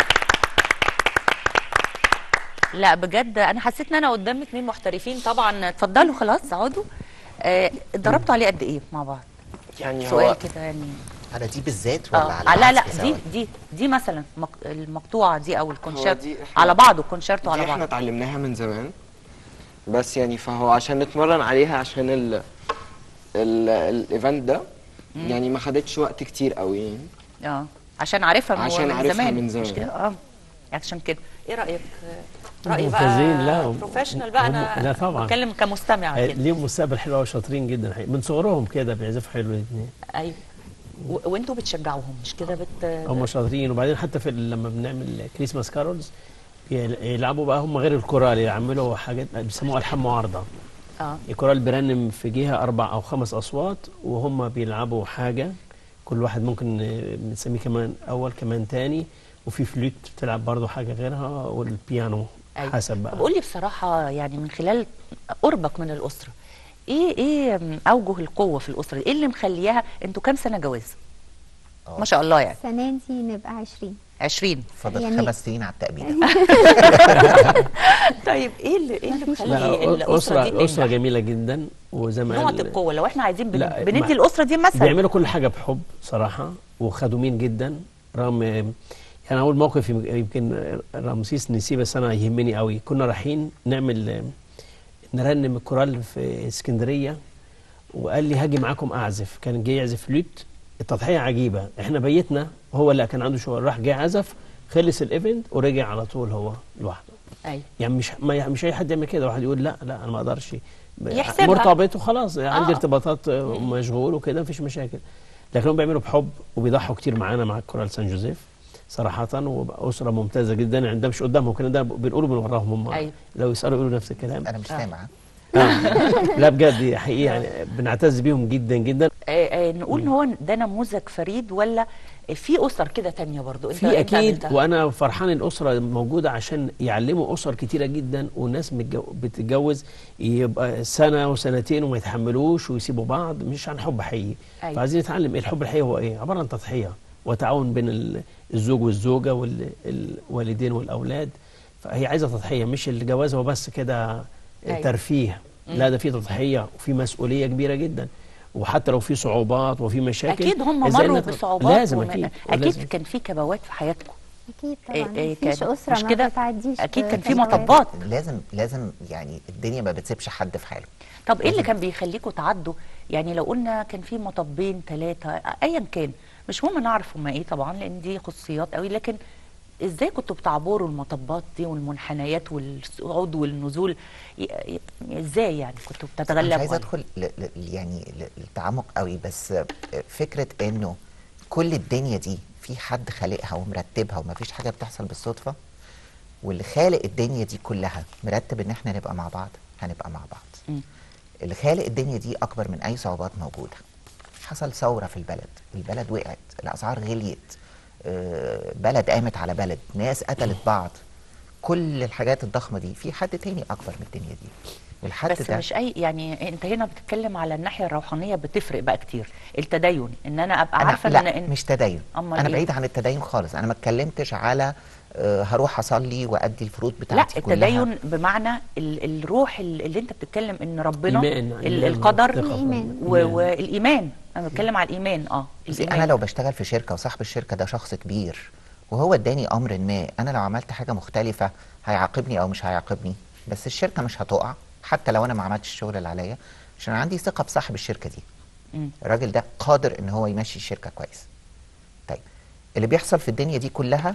[SPEAKER 1] لا بجد انا حسيت ان انا قدام اتنين محترفين طبعا اتفضلوا خلاص اقعدوا آه، اتدربتوا عليه قد ايه مع بعض
[SPEAKER 6] يعني
[SPEAKER 1] سؤال
[SPEAKER 6] هو
[SPEAKER 1] كده يعني
[SPEAKER 3] على دي بالذات ولا
[SPEAKER 1] اه
[SPEAKER 3] على
[SPEAKER 1] آه، لا لا
[SPEAKER 3] العزف
[SPEAKER 1] دي
[SPEAKER 3] سوا؟
[SPEAKER 1] دي دي مثلا مق- المقطوعه دي او الكونشيرت
[SPEAKER 6] دي إحنا-
[SPEAKER 1] على بعضه الكونشيرتو
[SPEAKER 6] دي
[SPEAKER 1] على
[SPEAKER 6] احنا
[SPEAKER 1] بعض
[SPEAKER 6] اتعلمناها من زمان بس يعني فهو عشان نتمرن عليها عشان ال ال الايفنت ده يعني ما خدتش وقت كتير قوي يعني
[SPEAKER 1] اه عشان عارفها من
[SPEAKER 6] عشان
[SPEAKER 1] من
[SPEAKER 6] عارفها
[SPEAKER 1] زمان
[SPEAKER 6] من
[SPEAKER 1] مش
[SPEAKER 6] زمان.
[SPEAKER 1] كده اه عشان كده ايه رايك آه، رايي
[SPEAKER 4] ممتازين،
[SPEAKER 1] بقى
[SPEAKER 4] لا،
[SPEAKER 1] بروفيشنال بقى
[SPEAKER 4] هم-
[SPEAKER 1] انا
[SPEAKER 4] لا طبعا.
[SPEAKER 1] بتكلم كمستمع
[SPEAKER 4] آه،
[SPEAKER 1] كده
[SPEAKER 4] ليهم مستقبل حلو قوي شاطرين جدا حقيقي. من صغرهم كده بيعزفوا حلو الاثنين
[SPEAKER 1] ايوه و- وانتوا بتشجعوهم مش كده بت
[SPEAKER 4] هم شاطرين وبعدين حتى في ال- لما بنعمل كريسماس كارولز يلعبوا بقى هم غير الكورال يعملوا حاجات بيسموها الحان معارضه
[SPEAKER 1] اه
[SPEAKER 4] الكورال بيرنم في جهه اربع او خمس اصوات وهم بيلعبوا حاجه كل واحد ممكن آه، بنسميه كمان اول كمان تاني وفي فلوت بتلعب برضه حاجه غيرها والبيانو
[SPEAKER 1] أيوة.
[SPEAKER 4] حسب بقى
[SPEAKER 1] طب قول لي بصراحه يعني من خلال قربك من الاسره ايه ايه م- اوجه القوه في الاسره ايه اللي مخلياها انتوا كام سنه جواز
[SPEAKER 3] آه.
[SPEAKER 1] ما شاء الله يعني
[SPEAKER 5] السنة دي نبقى 20
[SPEAKER 1] 20
[SPEAKER 3] فاضل
[SPEAKER 5] يعني-
[SPEAKER 3] خمس سنين على التأبيد
[SPEAKER 1] طيب ايه اللي ايه اللي
[SPEAKER 5] مفيش
[SPEAKER 1] مخلي
[SPEAKER 4] لا
[SPEAKER 1] الاسره
[SPEAKER 4] اسره
[SPEAKER 1] دي
[SPEAKER 4] اسره
[SPEAKER 1] تنجح
[SPEAKER 4] جميله جدا وزي ما
[SPEAKER 1] نقط
[SPEAKER 4] قال
[SPEAKER 1] القوه لو احنا عايزين بن...
[SPEAKER 4] لا،
[SPEAKER 1] بندي
[SPEAKER 4] ما-
[SPEAKER 1] الاسره دي مثل
[SPEAKER 4] بيعملوا كل حاجه بحب صراحه وخدومين جدا رغم يعني اول موقف يم- يمكن رمسيس نسيه بس انا يهمني قوي كنا رايحين نعمل نرنم الكورال في اسكندريه وقال لي هاجي معاكم اعزف كان جاي يعزف لوت التضحيه عجيبه احنا بيتنا هو اللي كان عنده شغل راح جاي عزف خلص الايفنت ورجع على طول هو لوحده
[SPEAKER 1] ايوه
[SPEAKER 4] يعني مش ما مش اي حد يعمل كده واحد يقول لا لا انا ما اقدرش
[SPEAKER 1] يحسبها.
[SPEAKER 4] مرتبط وخلاص يعني عندي
[SPEAKER 1] آه.
[SPEAKER 4] ارتباطات آه، مشغول وكده مفيش مشاكل لكن هم بيعملوا بحب وبيضحوا كتير معانا مع الكورال سان جوزيف صراحة وأسرة ممتازة جدا يعني ده مش قدامهم كده ده بنقوله من وراهم هم
[SPEAKER 1] أيوة.
[SPEAKER 4] لو يسألوا يقولوا نفس الكلام
[SPEAKER 3] انا مش سامع
[SPEAKER 4] آه. لا بجد حقيقي يعني بنعتز بيهم جدا جدا
[SPEAKER 1] آه آه نقول ان هو ده نموذج فريد ولا في اسر كده تانية برضو انت
[SPEAKER 4] في
[SPEAKER 1] انت
[SPEAKER 4] اكيد
[SPEAKER 1] قابلتها.
[SPEAKER 4] وانا فرحان الاسره موجوده عشان يعلموا اسر كتيره جدا وناس متجو- بتتجوز يبقى سنه وسنتين وما يتحملوش ويسيبوا بعض مش عن حب حقيقي
[SPEAKER 1] أيوة.
[SPEAKER 4] فعايزين نتعلم ايه الحب الحقيقي هو ايه عباره عن تضحيه وتعاون بين ال- الزوج والزوجه والوالدين والاولاد فهي عايزه تضحيه مش الجواز هو بس كده
[SPEAKER 1] أيوة.
[SPEAKER 4] ترفيه لا ده في تضحيه وفي مسؤوليه كبيره جدا وحتى لو في صعوبات وفي مشاكل
[SPEAKER 1] اكيد هم
[SPEAKER 4] إزاي
[SPEAKER 1] مروا
[SPEAKER 4] نت-
[SPEAKER 1] بصعوبات
[SPEAKER 4] لازم
[SPEAKER 1] وم-
[SPEAKER 4] اكيد
[SPEAKER 1] اكيد
[SPEAKER 4] ولازم.
[SPEAKER 1] كان في كبوات في حياتكم
[SPEAKER 5] اكيد
[SPEAKER 1] إيه-
[SPEAKER 5] طبعا
[SPEAKER 1] إيه
[SPEAKER 5] مفيش
[SPEAKER 1] كان-
[SPEAKER 5] اسره
[SPEAKER 1] مش
[SPEAKER 5] ما
[SPEAKER 1] كده؟
[SPEAKER 5] بتعديش
[SPEAKER 1] أكيد كان في
[SPEAKER 5] بتجاوز.
[SPEAKER 1] مطبات.
[SPEAKER 3] لازم لازم يعني الدنيا ما بتسيبش حد في حاله
[SPEAKER 1] طب ايه اللي كان بيخليكم تعدوا يعني لو قلنا كان في مطبين ثلاثه ايا كان مش مهم نعرف هما ايه طبعا لان دي خصوصيات قوي لكن ازاي كنتوا بتعبروا المطبات دي والمنحنيات والصعود والنزول ي- ي- ازاي يعني كنتوا
[SPEAKER 3] انا
[SPEAKER 1] بتتغلبوا
[SPEAKER 3] مش عايز
[SPEAKER 1] عليه؟
[SPEAKER 3] ادخل ل... ل... يعني ل- للتعمق قوي بس فكره انه كل الدنيا دي في حد خالقها ومرتبها ومفيش حاجه بتحصل بالصدفه واللي خالق الدنيا دي كلها مرتب ان احنا نبقى مع بعض هنبقى مع بعض
[SPEAKER 1] مم.
[SPEAKER 3] اللي خالق الدنيا دي اكبر من اي صعوبات موجوده حصل ثوره في البلد البلد وقعت الاسعار غليت آه، بلد قامت على بلد ناس قتلت بعض كل الحاجات الضخمه دي في حد تاني اكبر من الدنيا دي والحد
[SPEAKER 1] بس
[SPEAKER 3] ده
[SPEAKER 1] مش اي يعني انت هنا بتتكلم على الناحيه الروحانيه بتفرق بقى كتير التدين ان انا ابقى
[SPEAKER 3] أنا
[SPEAKER 1] عارفه
[SPEAKER 3] لا
[SPEAKER 1] ان إن-
[SPEAKER 3] مش تدين
[SPEAKER 1] أمال
[SPEAKER 3] انا
[SPEAKER 1] إيه؟
[SPEAKER 3] بعيد عن التدين خالص انا ما اتكلمتش على آه، هروح اصلي وادي الفروض
[SPEAKER 1] لا
[SPEAKER 3] بتاعتي كلها
[SPEAKER 1] التدين بمعنى ال- الروح ال- اللي انت بتتكلم ان ربنا
[SPEAKER 4] إيمان،
[SPEAKER 1] ال-
[SPEAKER 4] إيمان
[SPEAKER 1] القدر
[SPEAKER 4] وثقة في
[SPEAKER 5] الإيمان.
[SPEAKER 1] و- والايمان انا بتكلم على الايمان اه
[SPEAKER 3] بصي
[SPEAKER 1] الإيمان.
[SPEAKER 3] انا لو بشتغل في شركه وصاحب الشركه ده شخص كبير وهو اداني امر ما انا لو عملت حاجه مختلفه هيعاقبني او مش هيعاقبني بس الشركه مش هتقع حتى لو انا ما عملتش الشغل اللي عليا عشان عندي ثقه بصاحب الشركه دي
[SPEAKER 1] مم.
[SPEAKER 3] الراجل ده قادر ان هو يمشي الشركه كويس طيب اللي بيحصل في الدنيا دي كلها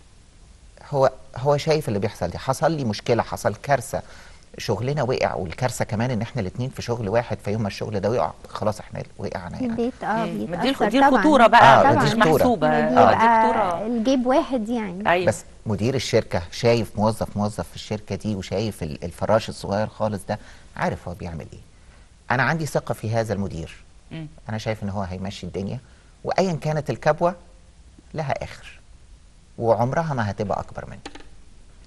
[SPEAKER 3] هو هو شايف اللي بيحصل دي حصل لي مشكله حصل كارثه شغلنا وقع والكارثه كمان ان احنا الاثنين في شغل واحد فيوم ما الشغل ده وقع خلاص احنا وقعنا يعني
[SPEAKER 5] البيت اه
[SPEAKER 1] مم. ما
[SPEAKER 5] بيتأثر
[SPEAKER 1] دي دي
[SPEAKER 5] طبعاً.
[SPEAKER 1] الخطوره بقى
[SPEAKER 3] آه،
[SPEAKER 1] مش
[SPEAKER 3] دي خطورة.
[SPEAKER 1] محسوبه
[SPEAKER 5] دي
[SPEAKER 1] اه دي
[SPEAKER 5] بقى
[SPEAKER 1] خطوره
[SPEAKER 5] الجيب واحد يعني
[SPEAKER 1] ايوه
[SPEAKER 3] بس مدير الشركه شايف موظف موظف في الشركه دي وشايف ال- الفراش الصغير خالص ده عارف هو بيعمل ايه انا عندي ثقه في هذا المدير
[SPEAKER 1] مم.
[SPEAKER 3] انا شايف ان هو هيمشي الدنيا وايا كانت الكبوه لها اخر وعمرها ما هتبقى اكبر منه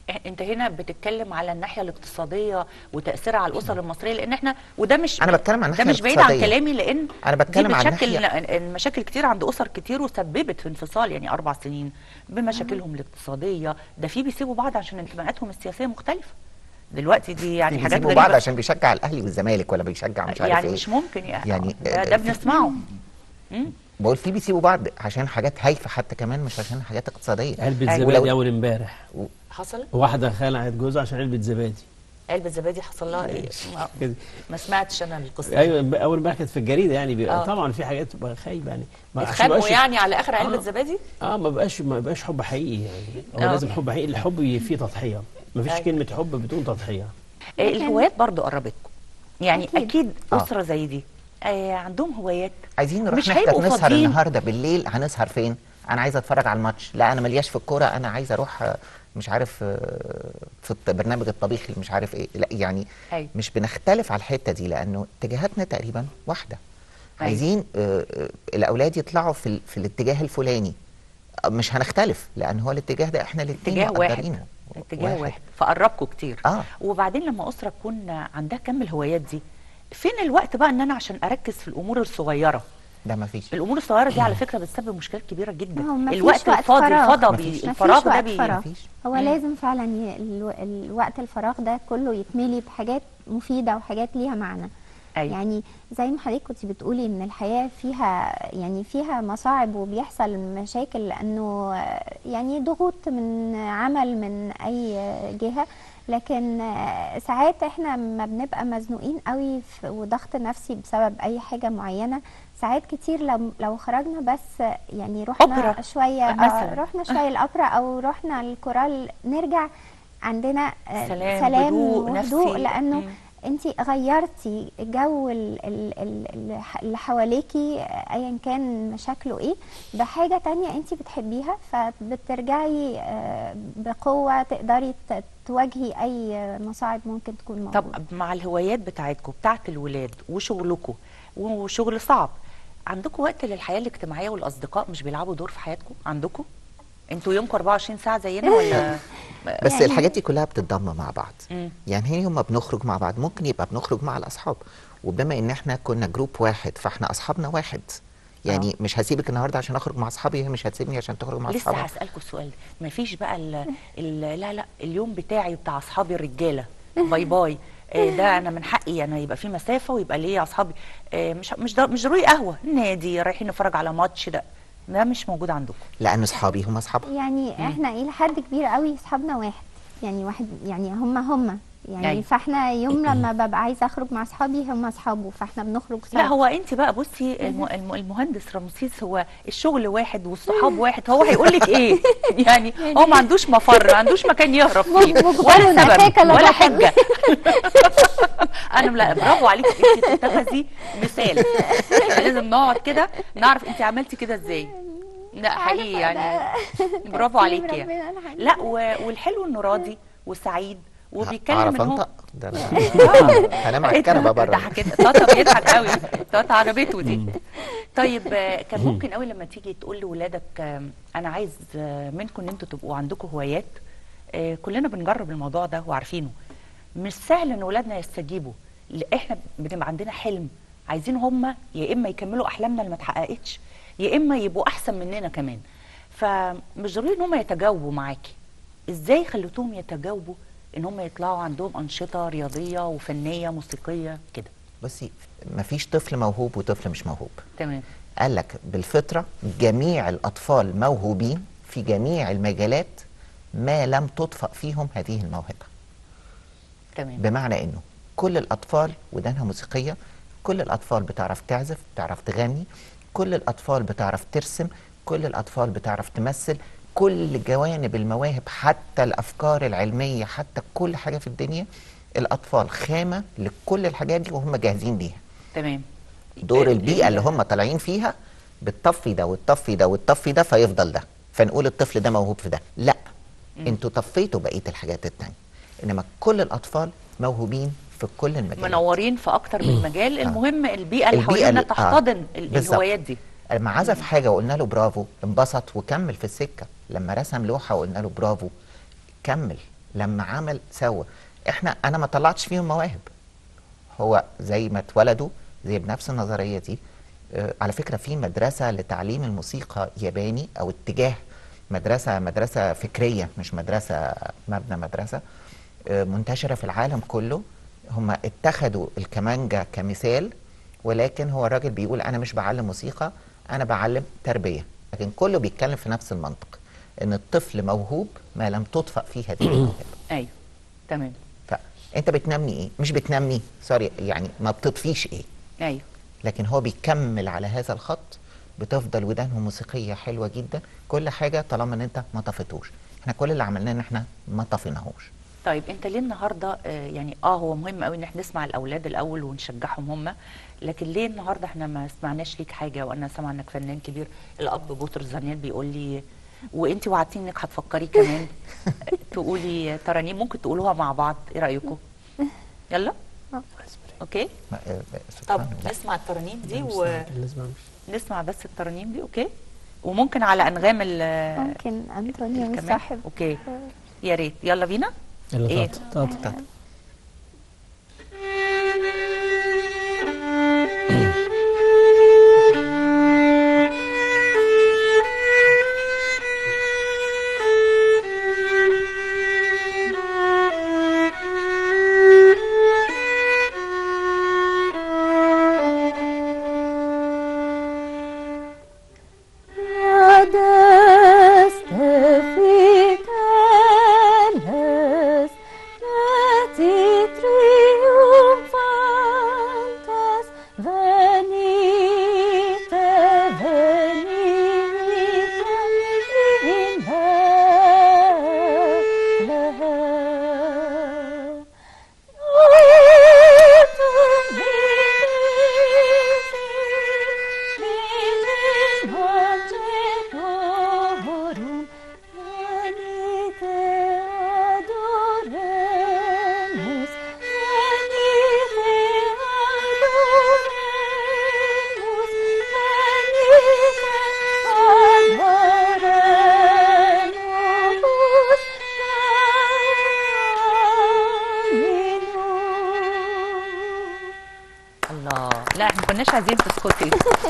[SPEAKER 1] إح- انت هنا بتتكلم على الناحيه الاقتصاديه وتاثيرها على الاسر المصريه لان احنا وده مش
[SPEAKER 3] أنا بتكلم عن
[SPEAKER 1] ده
[SPEAKER 3] الناحية
[SPEAKER 1] مش بعيد عن
[SPEAKER 3] الاقتصادية.
[SPEAKER 1] كلامي لان
[SPEAKER 3] أنا بتكلم
[SPEAKER 1] دي
[SPEAKER 3] عن
[SPEAKER 1] بتشكل
[SPEAKER 3] الناحية-
[SPEAKER 1] المشاكل كتير عند اسر كتير وسببت في انفصال يعني اربع سنين بمشاكلهم الاقتصاديه ده في بيسيبوا بعض عشان انتماءاتهم السياسيه مختلفه دلوقتي دي يعني حاجات
[SPEAKER 3] بيسيبوا
[SPEAKER 1] غريبه
[SPEAKER 3] بعض عشان بيشجع الاهلي والزمالك ولا بيشجع مش عارف
[SPEAKER 1] يعني
[SPEAKER 3] ايه
[SPEAKER 1] مش ممكن يعني,
[SPEAKER 3] يعني
[SPEAKER 1] ده, ده بنسمعه مم.
[SPEAKER 3] بقول في بيسيبوا بعض عشان حاجات هايفه حتى كمان مش عشان حاجات اقتصاديه
[SPEAKER 4] علبة
[SPEAKER 1] أيوة.
[SPEAKER 4] زبادي
[SPEAKER 3] ولو-
[SPEAKER 4] أول امبارح
[SPEAKER 1] حصل
[SPEAKER 4] واحدة خلعت جوزها عشان علبة زبادي
[SPEAKER 1] علبه زبادي حصل لها ايه ما-
[SPEAKER 4] كده.
[SPEAKER 1] ما سمعتش انا القصه دي.
[SPEAKER 4] ايوه اول امبارح كانت في الجريده يعني بيبقى
[SPEAKER 1] آه.
[SPEAKER 4] طبعا في حاجات بتبقى خايبه يعني ما عشان
[SPEAKER 1] اتخانقوا
[SPEAKER 4] بقاش-
[SPEAKER 1] يعني على اخر علبه
[SPEAKER 4] آه.
[SPEAKER 1] زبادي
[SPEAKER 4] اه ما بقاش ما بقاش حب حقيقي يعني هو
[SPEAKER 1] آه.
[SPEAKER 4] لازم حب حقيقي الحب فيه تضحيه ما فيش
[SPEAKER 1] أيوة.
[SPEAKER 4] كلمه حب بدون تضحيه
[SPEAKER 1] آه،
[SPEAKER 5] لكن-
[SPEAKER 1] الهوايات برضو قربتكم يعني اكيد,
[SPEAKER 5] أكيد.
[SPEAKER 3] آه.
[SPEAKER 1] اسره زي دي آه عندهم هوايات
[SPEAKER 3] عايزين نروح
[SPEAKER 1] مش
[SPEAKER 3] نحضر
[SPEAKER 1] هيبقوا
[SPEAKER 3] نسهر
[SPEAKER 1] فاضيين.
[SPEAKER 3] النهارده بالليل هنسهر فين انا عايز اتفرج على الماتش لا انا ملياش في الكوره انا عايز اروح آه، مش عارف آه، في الط- برنامج الطبيخ اللي مش عارف ايه لا يعني
[SPEAKER 1] أيوة.
[SPEAKER 3] مش بنختلف على الحته دي لانه اتجاهاتنا تقريبا واحده
[SPEAKER 1] أيوة.
[SPEAKER 3] عايزين آه، آه، الاولاد يطلعوا في ال- في الاتجاه الفلاني آه، مش هنختلف لان هو الاتجاه ده احنا الاثنين
[SPEAKER 1] اتجاه واحد
[SPEAKER 3] مقدرينه
[SPEAKER 1] اتجاه واحد فقربكم كتير
[SPEAKER 3] آه.
[SPEAKER 1] وبعدين لما اسره تكون عندها كم الهوايات دي فين الوقت بقى ان انا عشان اركز في الامور الصغيره
[SPEAKER 3] ده ما فيش
[SPEAKER 1] الامور الصغيره دي على فكره بتسبب مشكلات كبيره جدا
[SPEAKER 5] ما هو مفيش
[SPEAKER 1] الوقت
[SPEAKER 5] وقت
[SPEAKER 1] الفاضي
[SPEAKER 5] فراغ.
[SPEAKER 1] الفضا
[SPEAKER 3] مفيش.
[SPEAKER 1] بي
[SPEAKER 5] مفيش
[SPEAKER 1] الفراغ ده
[SPEAKER 5] وقت
[SPEAKER 1] بي
[SPEAKER 5] فراغ
[SPEAKER 3] مفيش.
[SPEAKER 5] هو
[SPEAKER 1] مم.
[SPEAKER 5] لازم فعلا ي... الو... الوقت الفراغ ده كله يتملي بحاجات مفيدة وحاجات ليها معنى
[SPEAKER 1] أيوة.
[SPEAKER 5] يعني زي ما حضرتك كنت بتقولي ان الحياة فيها يعني فيها مصاعب وبيحصل مشاكل لانه آه، يعني ضغوط من عمل من اي جهة لكن آه، ساعات احنا ما بنبقى مزنوقين قوي في- وضغط نفسي بسبب اي حاجة معينة ساعات كتير لو لو خرجنا بس يعني رحنا
[SPEAKER 1] أوبرا
[SPEAKER 5] شوية آه،
[SPEAKER 1] مثلاً.
[SPEAKER 5] رحنا شوية الأوبرا أو رحنا الكورال نرجع عندنا آه،
[SPEAKER 1] سلام،
[SPEAKER 5] سلام
[SPEAKER 1] هدوء
[SPEAKER 5] وهدوء
[SPEAKER 1] نفسي.
[SPEAKER 5] لأنه
[SPEAKER 1] مم.
[SPEAKER 5] انت غيرتي جو ال- ال- ال- ال- اللي حواليكي آه، ايا كان مشاكله ايه بحاجة تانية انت بتحبيها فبترجعي آه، بقوة تقدري ت- تواجهي اي مصاعب ممكن تكون موجودة
[SPEAKER 1] طب مع الهوايات بتاعتكم بتاعت الولاد وشغلكم وشغل صعب عندكم وقت للحياه الاجتماعيه والاصدقاء مش بيلعبوا دور في حياتكم عندكم انتوا يومكم 24 ساعه زينا ولا
[SPEAKER 3] بس
[SPEAKER 5] يعني-
[SPEAKER 3] الحاجات دي كلها بتتضم مع بعض
[SPEAKER 1] مم.
[SPEAKER 3] يعني هنا يوم ما بنخرج مع بعض ممكن يبقى بنخرج مع الاصحاب وبما ان احنا كنا جروب واحد فاحنا اصحابنا واحد يعني
[SPEAKER 1] آه.
[SPEAKER 3] مش هسيبك النهارده عشان اخرج مع اصحابي وهي مش هتسيبني عشان تخرج مع
[SPEAKER 1] لسه
[SPEAKER 3] اصحابها
[SPEAKER 1] هسألكوا السؤال ده مفيش بقى ال ال لا لا اليوم بتاعي بتاع اصحابي الرجاله باي باي آه، ده انا من حقي انا يبقى في مسافه ويبقى ليا اصحابي آه، مش مش ضر- مش ضروري قهوه نادي رايحين نتفرج على ماتش ده ده مش موجود عندكم
[SPEAKER 3] لان اصحابي هم اصحابها
[SPEAKER 5] يعني احنا الى حد كبير قوي اصحابنا واحد يعني واحد يعني هم هم يعني
[SPEAKER 1] أيوة.
[SPEAKER 5] فاحنا يوم لما ببقى عايزه اخرج مع اصحابي هم اصحابه فاحنا بنخرج سوا
[SPEAKER 1] لا هو انت بقى بصي الم- الم- المهندس رمسيس هو الشغل واحد والصحاب واحد هو هيقول لك ايه يعني هو ما عندوش مفر ما عندوش مكان يهرب فيه
[SPEAKER 5] مجبر
[SPEAKER 1] ولا
[SPEAKER 5] أتاك
[SPEAKER 1] سبب ولا
[SPEAKER 5] لبطل.
[SPEAKER 1] حجه انا لا برافو عليكي انت تتخذي مثال لازم نقعد كده نعرف انت عملتي كده ازاي لا حقيقي يعني برافو عليكي يعني.
[SPEAKER 5] ربنا الحمد
[SPEAKER 1] لا و- والحلو انه راضي وسعيد وبيتكلم
[SPEAKER 3] اعرف
[SPEAKER 1] ان هو
[SPEAKER 3] انطق ده أنا هنام على الكنبه بره
[SPEAKER 1] ضحك تاتا بيضحك قوي تاتا عربيته دي طيب آه، كان ممكن قوي لما تيجي تقول لاولادك آم، انا عايز آه، منكم ان انتوا تبقوا عندكم هوايات آه، كلنا بنجرب الموضوع ده وعارفينه مش سهل ان اولادنا يستجيبوا ل- احنا بنبقى عندنا حلم عايزين هم يا اما يكملوا احلامنا اللي ما اتحققتش يا اما يبقوا احسن مننا كمان فمش ضروري ان هم يتجاوبوا معاكي ازاي خليتوهم يتجاوبوا ان هم يطلعوا عندهم انشطه رياضيه وفنيه موسيقيه كده
[SPEAKER 3] بصي مفيش طفل موهوب وطفل مش موهوب
[SPEAKER 1] تمام
[SPEAKER 3] قال لك بالفطره جميع الاطفال موهوبين في جميع المجالات ما لم تطفأ فيهم هذه الموهبه
[SPEAKER 1] تمام
[SPEAKER 3] بمعنى انه كل الاطفال ودانها موسيقيه كل الاطفال بتعرف تعزف بتعرف تغني كل الاطفال بتعرف ترسم كل الاطفال بتعرف تمثل كل جوانب المواهب حتى الافكار العلميه حتى كل حاجه في الدنيا الاطفال خامه لكل الحاجات دي وهم جاهزين ليها
[SPEAKER 1] تمام
[SPEAKER 3] دور
[SPEAKER 1] آه،
[SPEAKER 3] البيئه اللي
[SPEAKER 1] ال-
[SPEAKER 3] هم طالعين فيها بتطفي ده وتطفي ده وتطفي ده فيفضل ده فنقول الطفل ده موهوب في ده لا انتوا طفيتوا بقيه الحاجات التانية انما كل الاطفال موهوبين في كل المجالات
[SPEAKER 1] منورين في اكتر من مجال المهم البيئه اللي
[SPEAKER 3] البيئة
[SPEAKER 1] حوالينا
[SPEAKER 3] اللي- آه،
[SPEAKER 1] تحتضن ال-
[SPEAKER 3] بالظبط.
[SPEAKER 1] الهوايات دي
[SPEAKER 3] لما عزف حاجه وقلنا له برافو انبسط وكمل في السكه لما رسم لوحه وقلنا له برافو كمل لما عمل سوى احنا انا ما طلعتش فيهم مواهب هو زي ما اتولدوا زي بنفس النظريه دي آه، على فكره في مدرسه لتعليم الموسيقى ياباني او اتجاه مدرسه مدرسه فكريه مش مدرسه مبنى مدرسه آه، منتشره في العالم كله هم اتخذوا الكمانجا كمثال ولكن هو الراجل بيقول انا مش بعلم موسيقى انا بعلم تربيه لكن كله بيتكلم في نفس المنطق ان الطفل موهوب ما لم تطفأ فيه هذه الموهبه
[SPEAKER 1] ايوه تمام
[SPEAKER 3] فانت بتنمي ايه مش بتنمي سوري يعني ما بتطفيش ايه
[SPEAKER 1] ايوه
[SPEAKER 3] لكن هو بيكمل على هذا الخط بتفضل ودانه موسيقيه حلوه جدا كل حاجه طالما ان انت ما طفتوش احنا كل اللي عملناه ان احنا ما طفيناهوش
[SPEAKER 1] طيب انت ليه النهارده آه، يعني اه هو مهم قوي ان احنا نسمع الاولاد الاول ونشجعهم هم لكن ليه النهارده احنا ما سمعناش ليك حاجه وانا سامعه انك فنان كبير الاب بطرس زنيان بيقول لي وانت وعدتيني انك هتفكري كمان تقولي ترانيم ممكن تقولوها مع بعض ايه رايكم يلا اوكي
[SPEAKER 3] ما- آه،
[SPEAKER 1] طب
[SPEAKER 3] سبحان الله.
[SPEAKER 1] نسمع الترانيم دي
[SPEAKER 4] لازم أمشي.
[SPEAKER 1] ونسمع بس الترانيم دي اوكي وممكن على انغام ال
[SPEAKER 5] ممكن انطونيو
[SPEAKER 1] الكمان
[SPEAKER 5] مصاحب
[SPEAKER 1] اوكي يا ريت يلا بينا
[SPEAKER 4] يلا
[SPEAKER 1] إيه؟
[SPEAKER 4] طاط طاط
[SPEAKER 5] Hades efficanes, lati triumphantes, venite, venite in Bethlehem.
[SPEAKER 1] الله لا احنا ما كناش عايزين تسكتي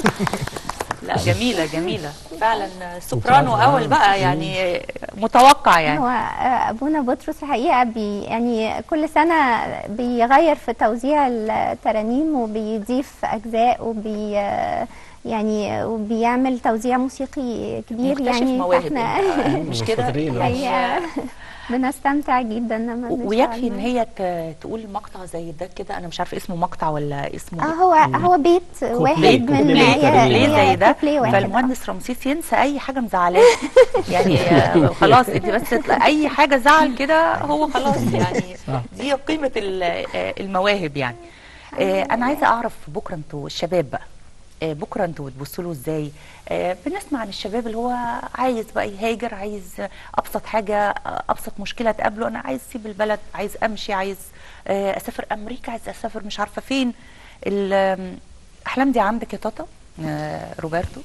[SPEAKER 1] لا جميلة جميلة فعلا سوبرانو أول بقى يعني متوقع
[SPEAKER 5] هو
[SPEAKER 1] يعني
[SPEAKER 5] آه، ابونا بطرس الحقيقه بي يعني كل سنه بيغير في توزيع الترانيم وبيضيف اجزاء وبي آه، يعني وبيعمل توزيع موسيقي كبير
[SPEAKER 1] مكتشف
[SPEAKER 5] يعني
[SPEAKER 1] مواهب
[SPEAKER 5] فاحنا
[SPEAKER 1] انت، مش كده
[SPEAKER 4] شاطرين، آه.
[SPEAKER 1] يعني
[SPEAKER 5] الحقيقه بنستمتع جدا لما
[SPEAKER 1] و-
[SPEAKER 5] بنشتغل
[SPEAKER 1] ويكفي ان
[SPEAKER 5] معاه.
[SPEAKER 1] هي ت- تقول مقطع زي ده كده انا مش عارفه اسمه مقطع ولا اسمه
[SPEAKER 5] اه
[SPEAKER 1] إيه.
[SPEAKER 5] هو هو بيت واحد
[SPEAKER 1] بيت
[SPEAKER 5] من
[SPEAKER 1] كوبليه
[SPEAKER 5] هي-
[SPEAKER 1] كوبليه
[SPEAKER 5] هي
[SPEAKER 1] زي ده
[SPEAKER 5] كوبليه واحد، آه.
[SPEAKER 1] فالمهندس رمسيس ينسى اي حاجه مزعلاه يعني آه، خلاص انت بس تطلع- اي حاجه زعل كده هو خلاص يعني
[SPEAKER 4] صح.
[SPEAKER 1] دي قيمه ال- آه، المواهب يعني آه، انا عايزه اعرف بكره انتوا الشباب بقى آه، بكره انتوا بتبصوا له ازاي آه، بنسمع عن الشباب اللي هو عايز بقى يهاجر عايز ابسط حاجه آه، ابسط مشكله تقابله انا عايز اسيب البلد عايز امشي عايز آه، اسافر امريكا عايز اسافر مش عارفه فين ال- آم، الاحلام دي عندك يا تاتا آه، روبرتو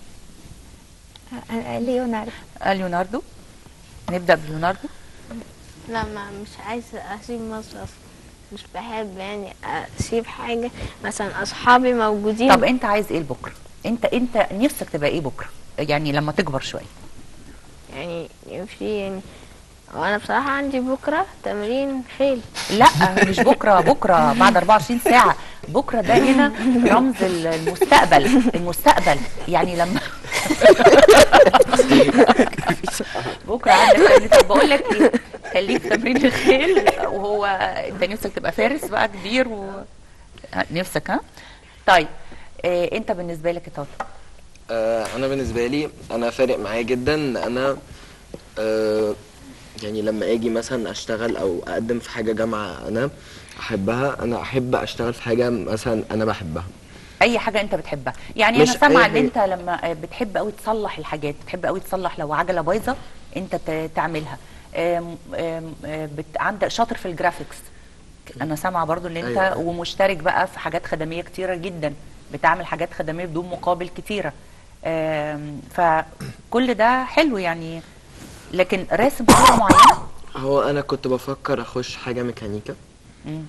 [SPEAKER 5] آه، ليوناردو
[SPEAKER 1] آه، ليوناردو نبدا بليوناردو
[SPEAKER 7] لا ما مش عايز اسيب مصر اصلا مش بحب يعني اسيب حاجه مثلا اصحابي موجودين
[SPEAKER 1] طب انت عايز ايه لبكره انت انت نفسك تبقى ايه بكره يعني لما تكبر شويه
[SPEAKER 7] يعني في يعني وانا بصراحه عندي بكره تمرين خيل
[SPEAKER 1] لا مش بكره بكره بعد 24 ساعه بكره ده هنا رمز ال- المستقبل المستقبل يعني لما بكره عندك يعني طب بقول لك ايه خليك في تمرين الخيل وهو انت نفسك تبقى فارس بقى كبير و نفسك ها طيب إيه انت بالنسبه لك يا تاتا
[SPEAKER 6] آه، انا بالنسبه لي انا فارق معايا جدا ان انا آه، يعني لما اجي مثلا اشتغل او اقدم في حاجه جامعه انا احبها انا احب اشتغل في حاجه مثلا انا بحبها
[SPEAKER 1] اي حاجه انت بتحبها يعني
[SPEAKER 6] مش
[SPEAKER 1] انا سامعه
[SPEAKER 6] أي
[SPEAKER 1] ان
[SPEAKER 6] حاجة.
[SPEAKER 1] انت لما بتحب قوي تصلح الحاجات بتحب قوي تصلح لو عجله بايظه انت ت- تعملها آم، آم، آم، بت... عندك شاطر في الجرافيكس انا سامعه برضو ان انت
[SPEAKER 6] أيوة.
[SPEAKER 1] ومشترك بقى في حاجات خدميه كتيره جدا بتعمل حاجات خدميه بدون مقابل كتيره آم، فكل ده حلو يعني لكن راسم صوره معينه
[SPEAKER 6] هو انا كنت بفكر اخش حاجه ميكانيكا
[SPEAKER 1] مم.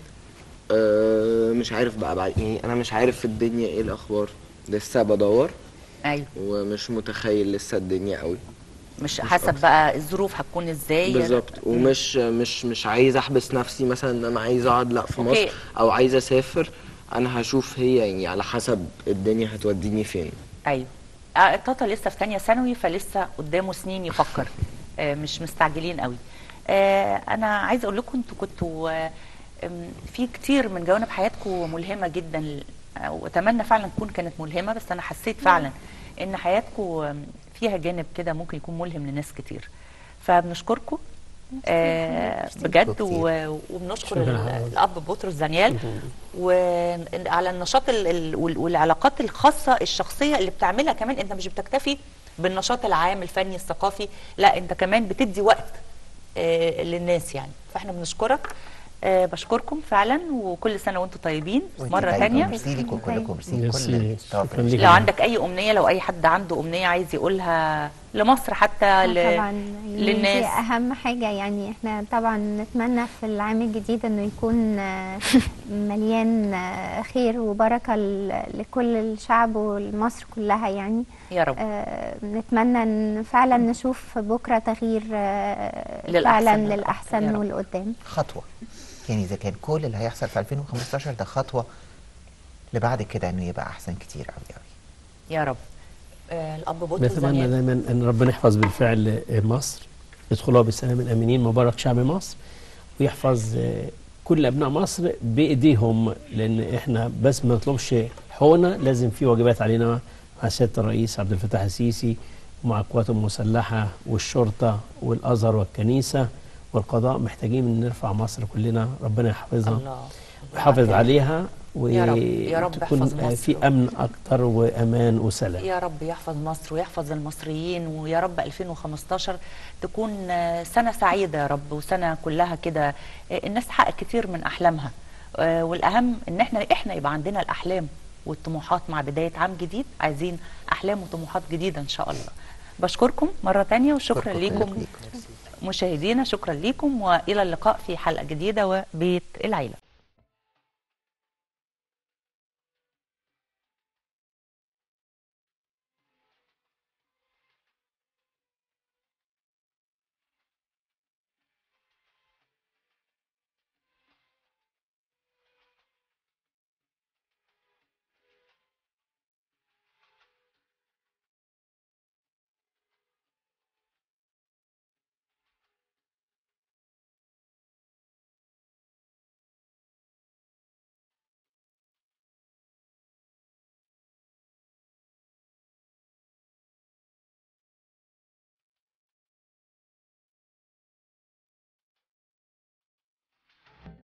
[SPEAKER 6] أه مش عارف بقى بعد يعني انا مش عارف في الدنيا ايه الاخبار لسه بدور
[SPEAKER 1] ايوه
[SPEAKER 6] ومش متخيل لسه الدنيا قوي
[SPEAKER 1] مش حسب بقى الظروف هتكون ازاي
[SPEAKER 6] بالظبط ومش مش مش عايز احبس نفسي مثلا ان انا عايز اقعد لا في
[SPEAKER 1] أوكي.
[SPEAKER 6] مصر او عايز اسافر انا هشوف هي يعني على حسب الدنيا هتوديني فين
[SPEAKER 1] ايوه آه، تاتا لسه في ثانيه ثانوي فلسه قدامه سنين يفكر آه، مش مستعجلين قوي آه، انا عايزه اقول لكم انتوا كنتوا آه، أم، في كتير من جوانب حياتكم ملهمه جدا آه، واتمنى فعلا تكون كانت ملهمه بس انا حسيت فعلا ان حياتكم آم، فيها جانب كده ممكن يكون ملهم لناس كتير فبنشكركم آه بجد
[SPEAKER 3] كتير.
[SPEAKER 1] و- وبنشكر
[SPEAKER 4] شكراً
[SPEAKER 1] ال-
[SPEAKER 4] حضرتك.
[SPEAKER 1] الاب بطرس دانيال وعلى النشاط ال- ال- وال- والعلاقات الخاصه الشخصيه اللي بتعملها كمان انت مش بتكتفي بالنشاط العام الفني الثقافي لا انت كمان بتدي وقت آه للناس يعني فاحنا بنشكرك آه بشكركم فعلا وكل سنه وانتم طيبين
[SPEAKER 3] وانت
[SPEAKER 1] مره
[SPEAKER 3] طيبة.
[SPEAKER 1] تانية
[SPEAKER 3] ميرسي لكم كلكم ميرسي
[SPEAKER 4] ميرسي.
[SPEAKER 3] كل الستاف
[SPEAKER 4] شكراً
[SPEAKER 3] اللي
[SPEAKER 4] ليك.
[SPEAKER 1] لو عندك اي امنيه لو اي حد عنده امنيه عايز يقولها لمصر حتى ل...
[SPEAKER 5] طبعا يعني دي
[SPEAKER 1] للناس
[SPEAKER 5] اهم حاجه يعني احنا طبعا نتمنى في العام الجديد انه يكون آه، مليان آه، خير وبركه ل- لكل الشعب والمصر كلها يعني
[SPEAKER 1] يا رب
[SPEAKER 5] آه، نتمنى ان فعلا نشوف بكره تغيير آه،
[SPEAKER 1] للأحسن
[SPEAKER 5] فعلا
[SPEAKER 1] للأحسن. يا
[SPEAKER 5] للاحسن
[SPEAKER 1] رب.
[SPEAKER 5] والقدام
[SPEAKER 3] خطوه يعني اذا كان كل اللي هيحصل في 2015 ده خطوه لبعد كده انه يبقى احسن كتير قوي قوي
[SPEAKER 1] يا رب آه الاب بطرس
[SPEAKER 4] نتمنى
[SPEAKER 1] دانيال
[SPEAKER 4] دايما ان ربنا يحفظ بالفعل مصر يدخلها بالسلام الامنين مبارك شعب مصر ويحفظ آه، كل ابناء مصر بايديهم لان احنا بس ما نطلبش حقوقنا لازم في واجبات علينا مع سياده الرئيس عبد الفتاح السيسي ومع القوات المسلحه والشرطه والازهر والكنيسه والقضاء محتاجين ان نرفع مصر كلنا ربنا يحفظها
[SPEAKER 1] الله
[SPEAKER 4] ويحافظ عليها
[SPEAKER 1] يا رب- يا رب
[SPEAKER 4] وتكون
[SPEAKER 1] احفظ مصر.
[SPEAKER 4] في امن اكتر وامان وسلام
[SPEAKER 1] يا رب يحفظ مصر ويحفظ المصريين ويا رب 2015 تكون آه، سنة سعيدة يا رب وسنة كلها كده آه، الناس تحقق كتير من أحلامها آه، والأهم إن احنا احنا يبقى عندنا الأحلام والطموحات مع بداية عام جديد عايزين أحلام وطموحات جديدة إن شاء الله بشكركم مرة تانية وشكرا
[SPEAKER 3] شكراً
[SPEAKER 1] ليكم
[SPEAKER 3] لكم.
[SPEAKER 1] مشاهدينا شكرا ليكم وإلى اللقاء في حلقة جديدة وبيت العيلة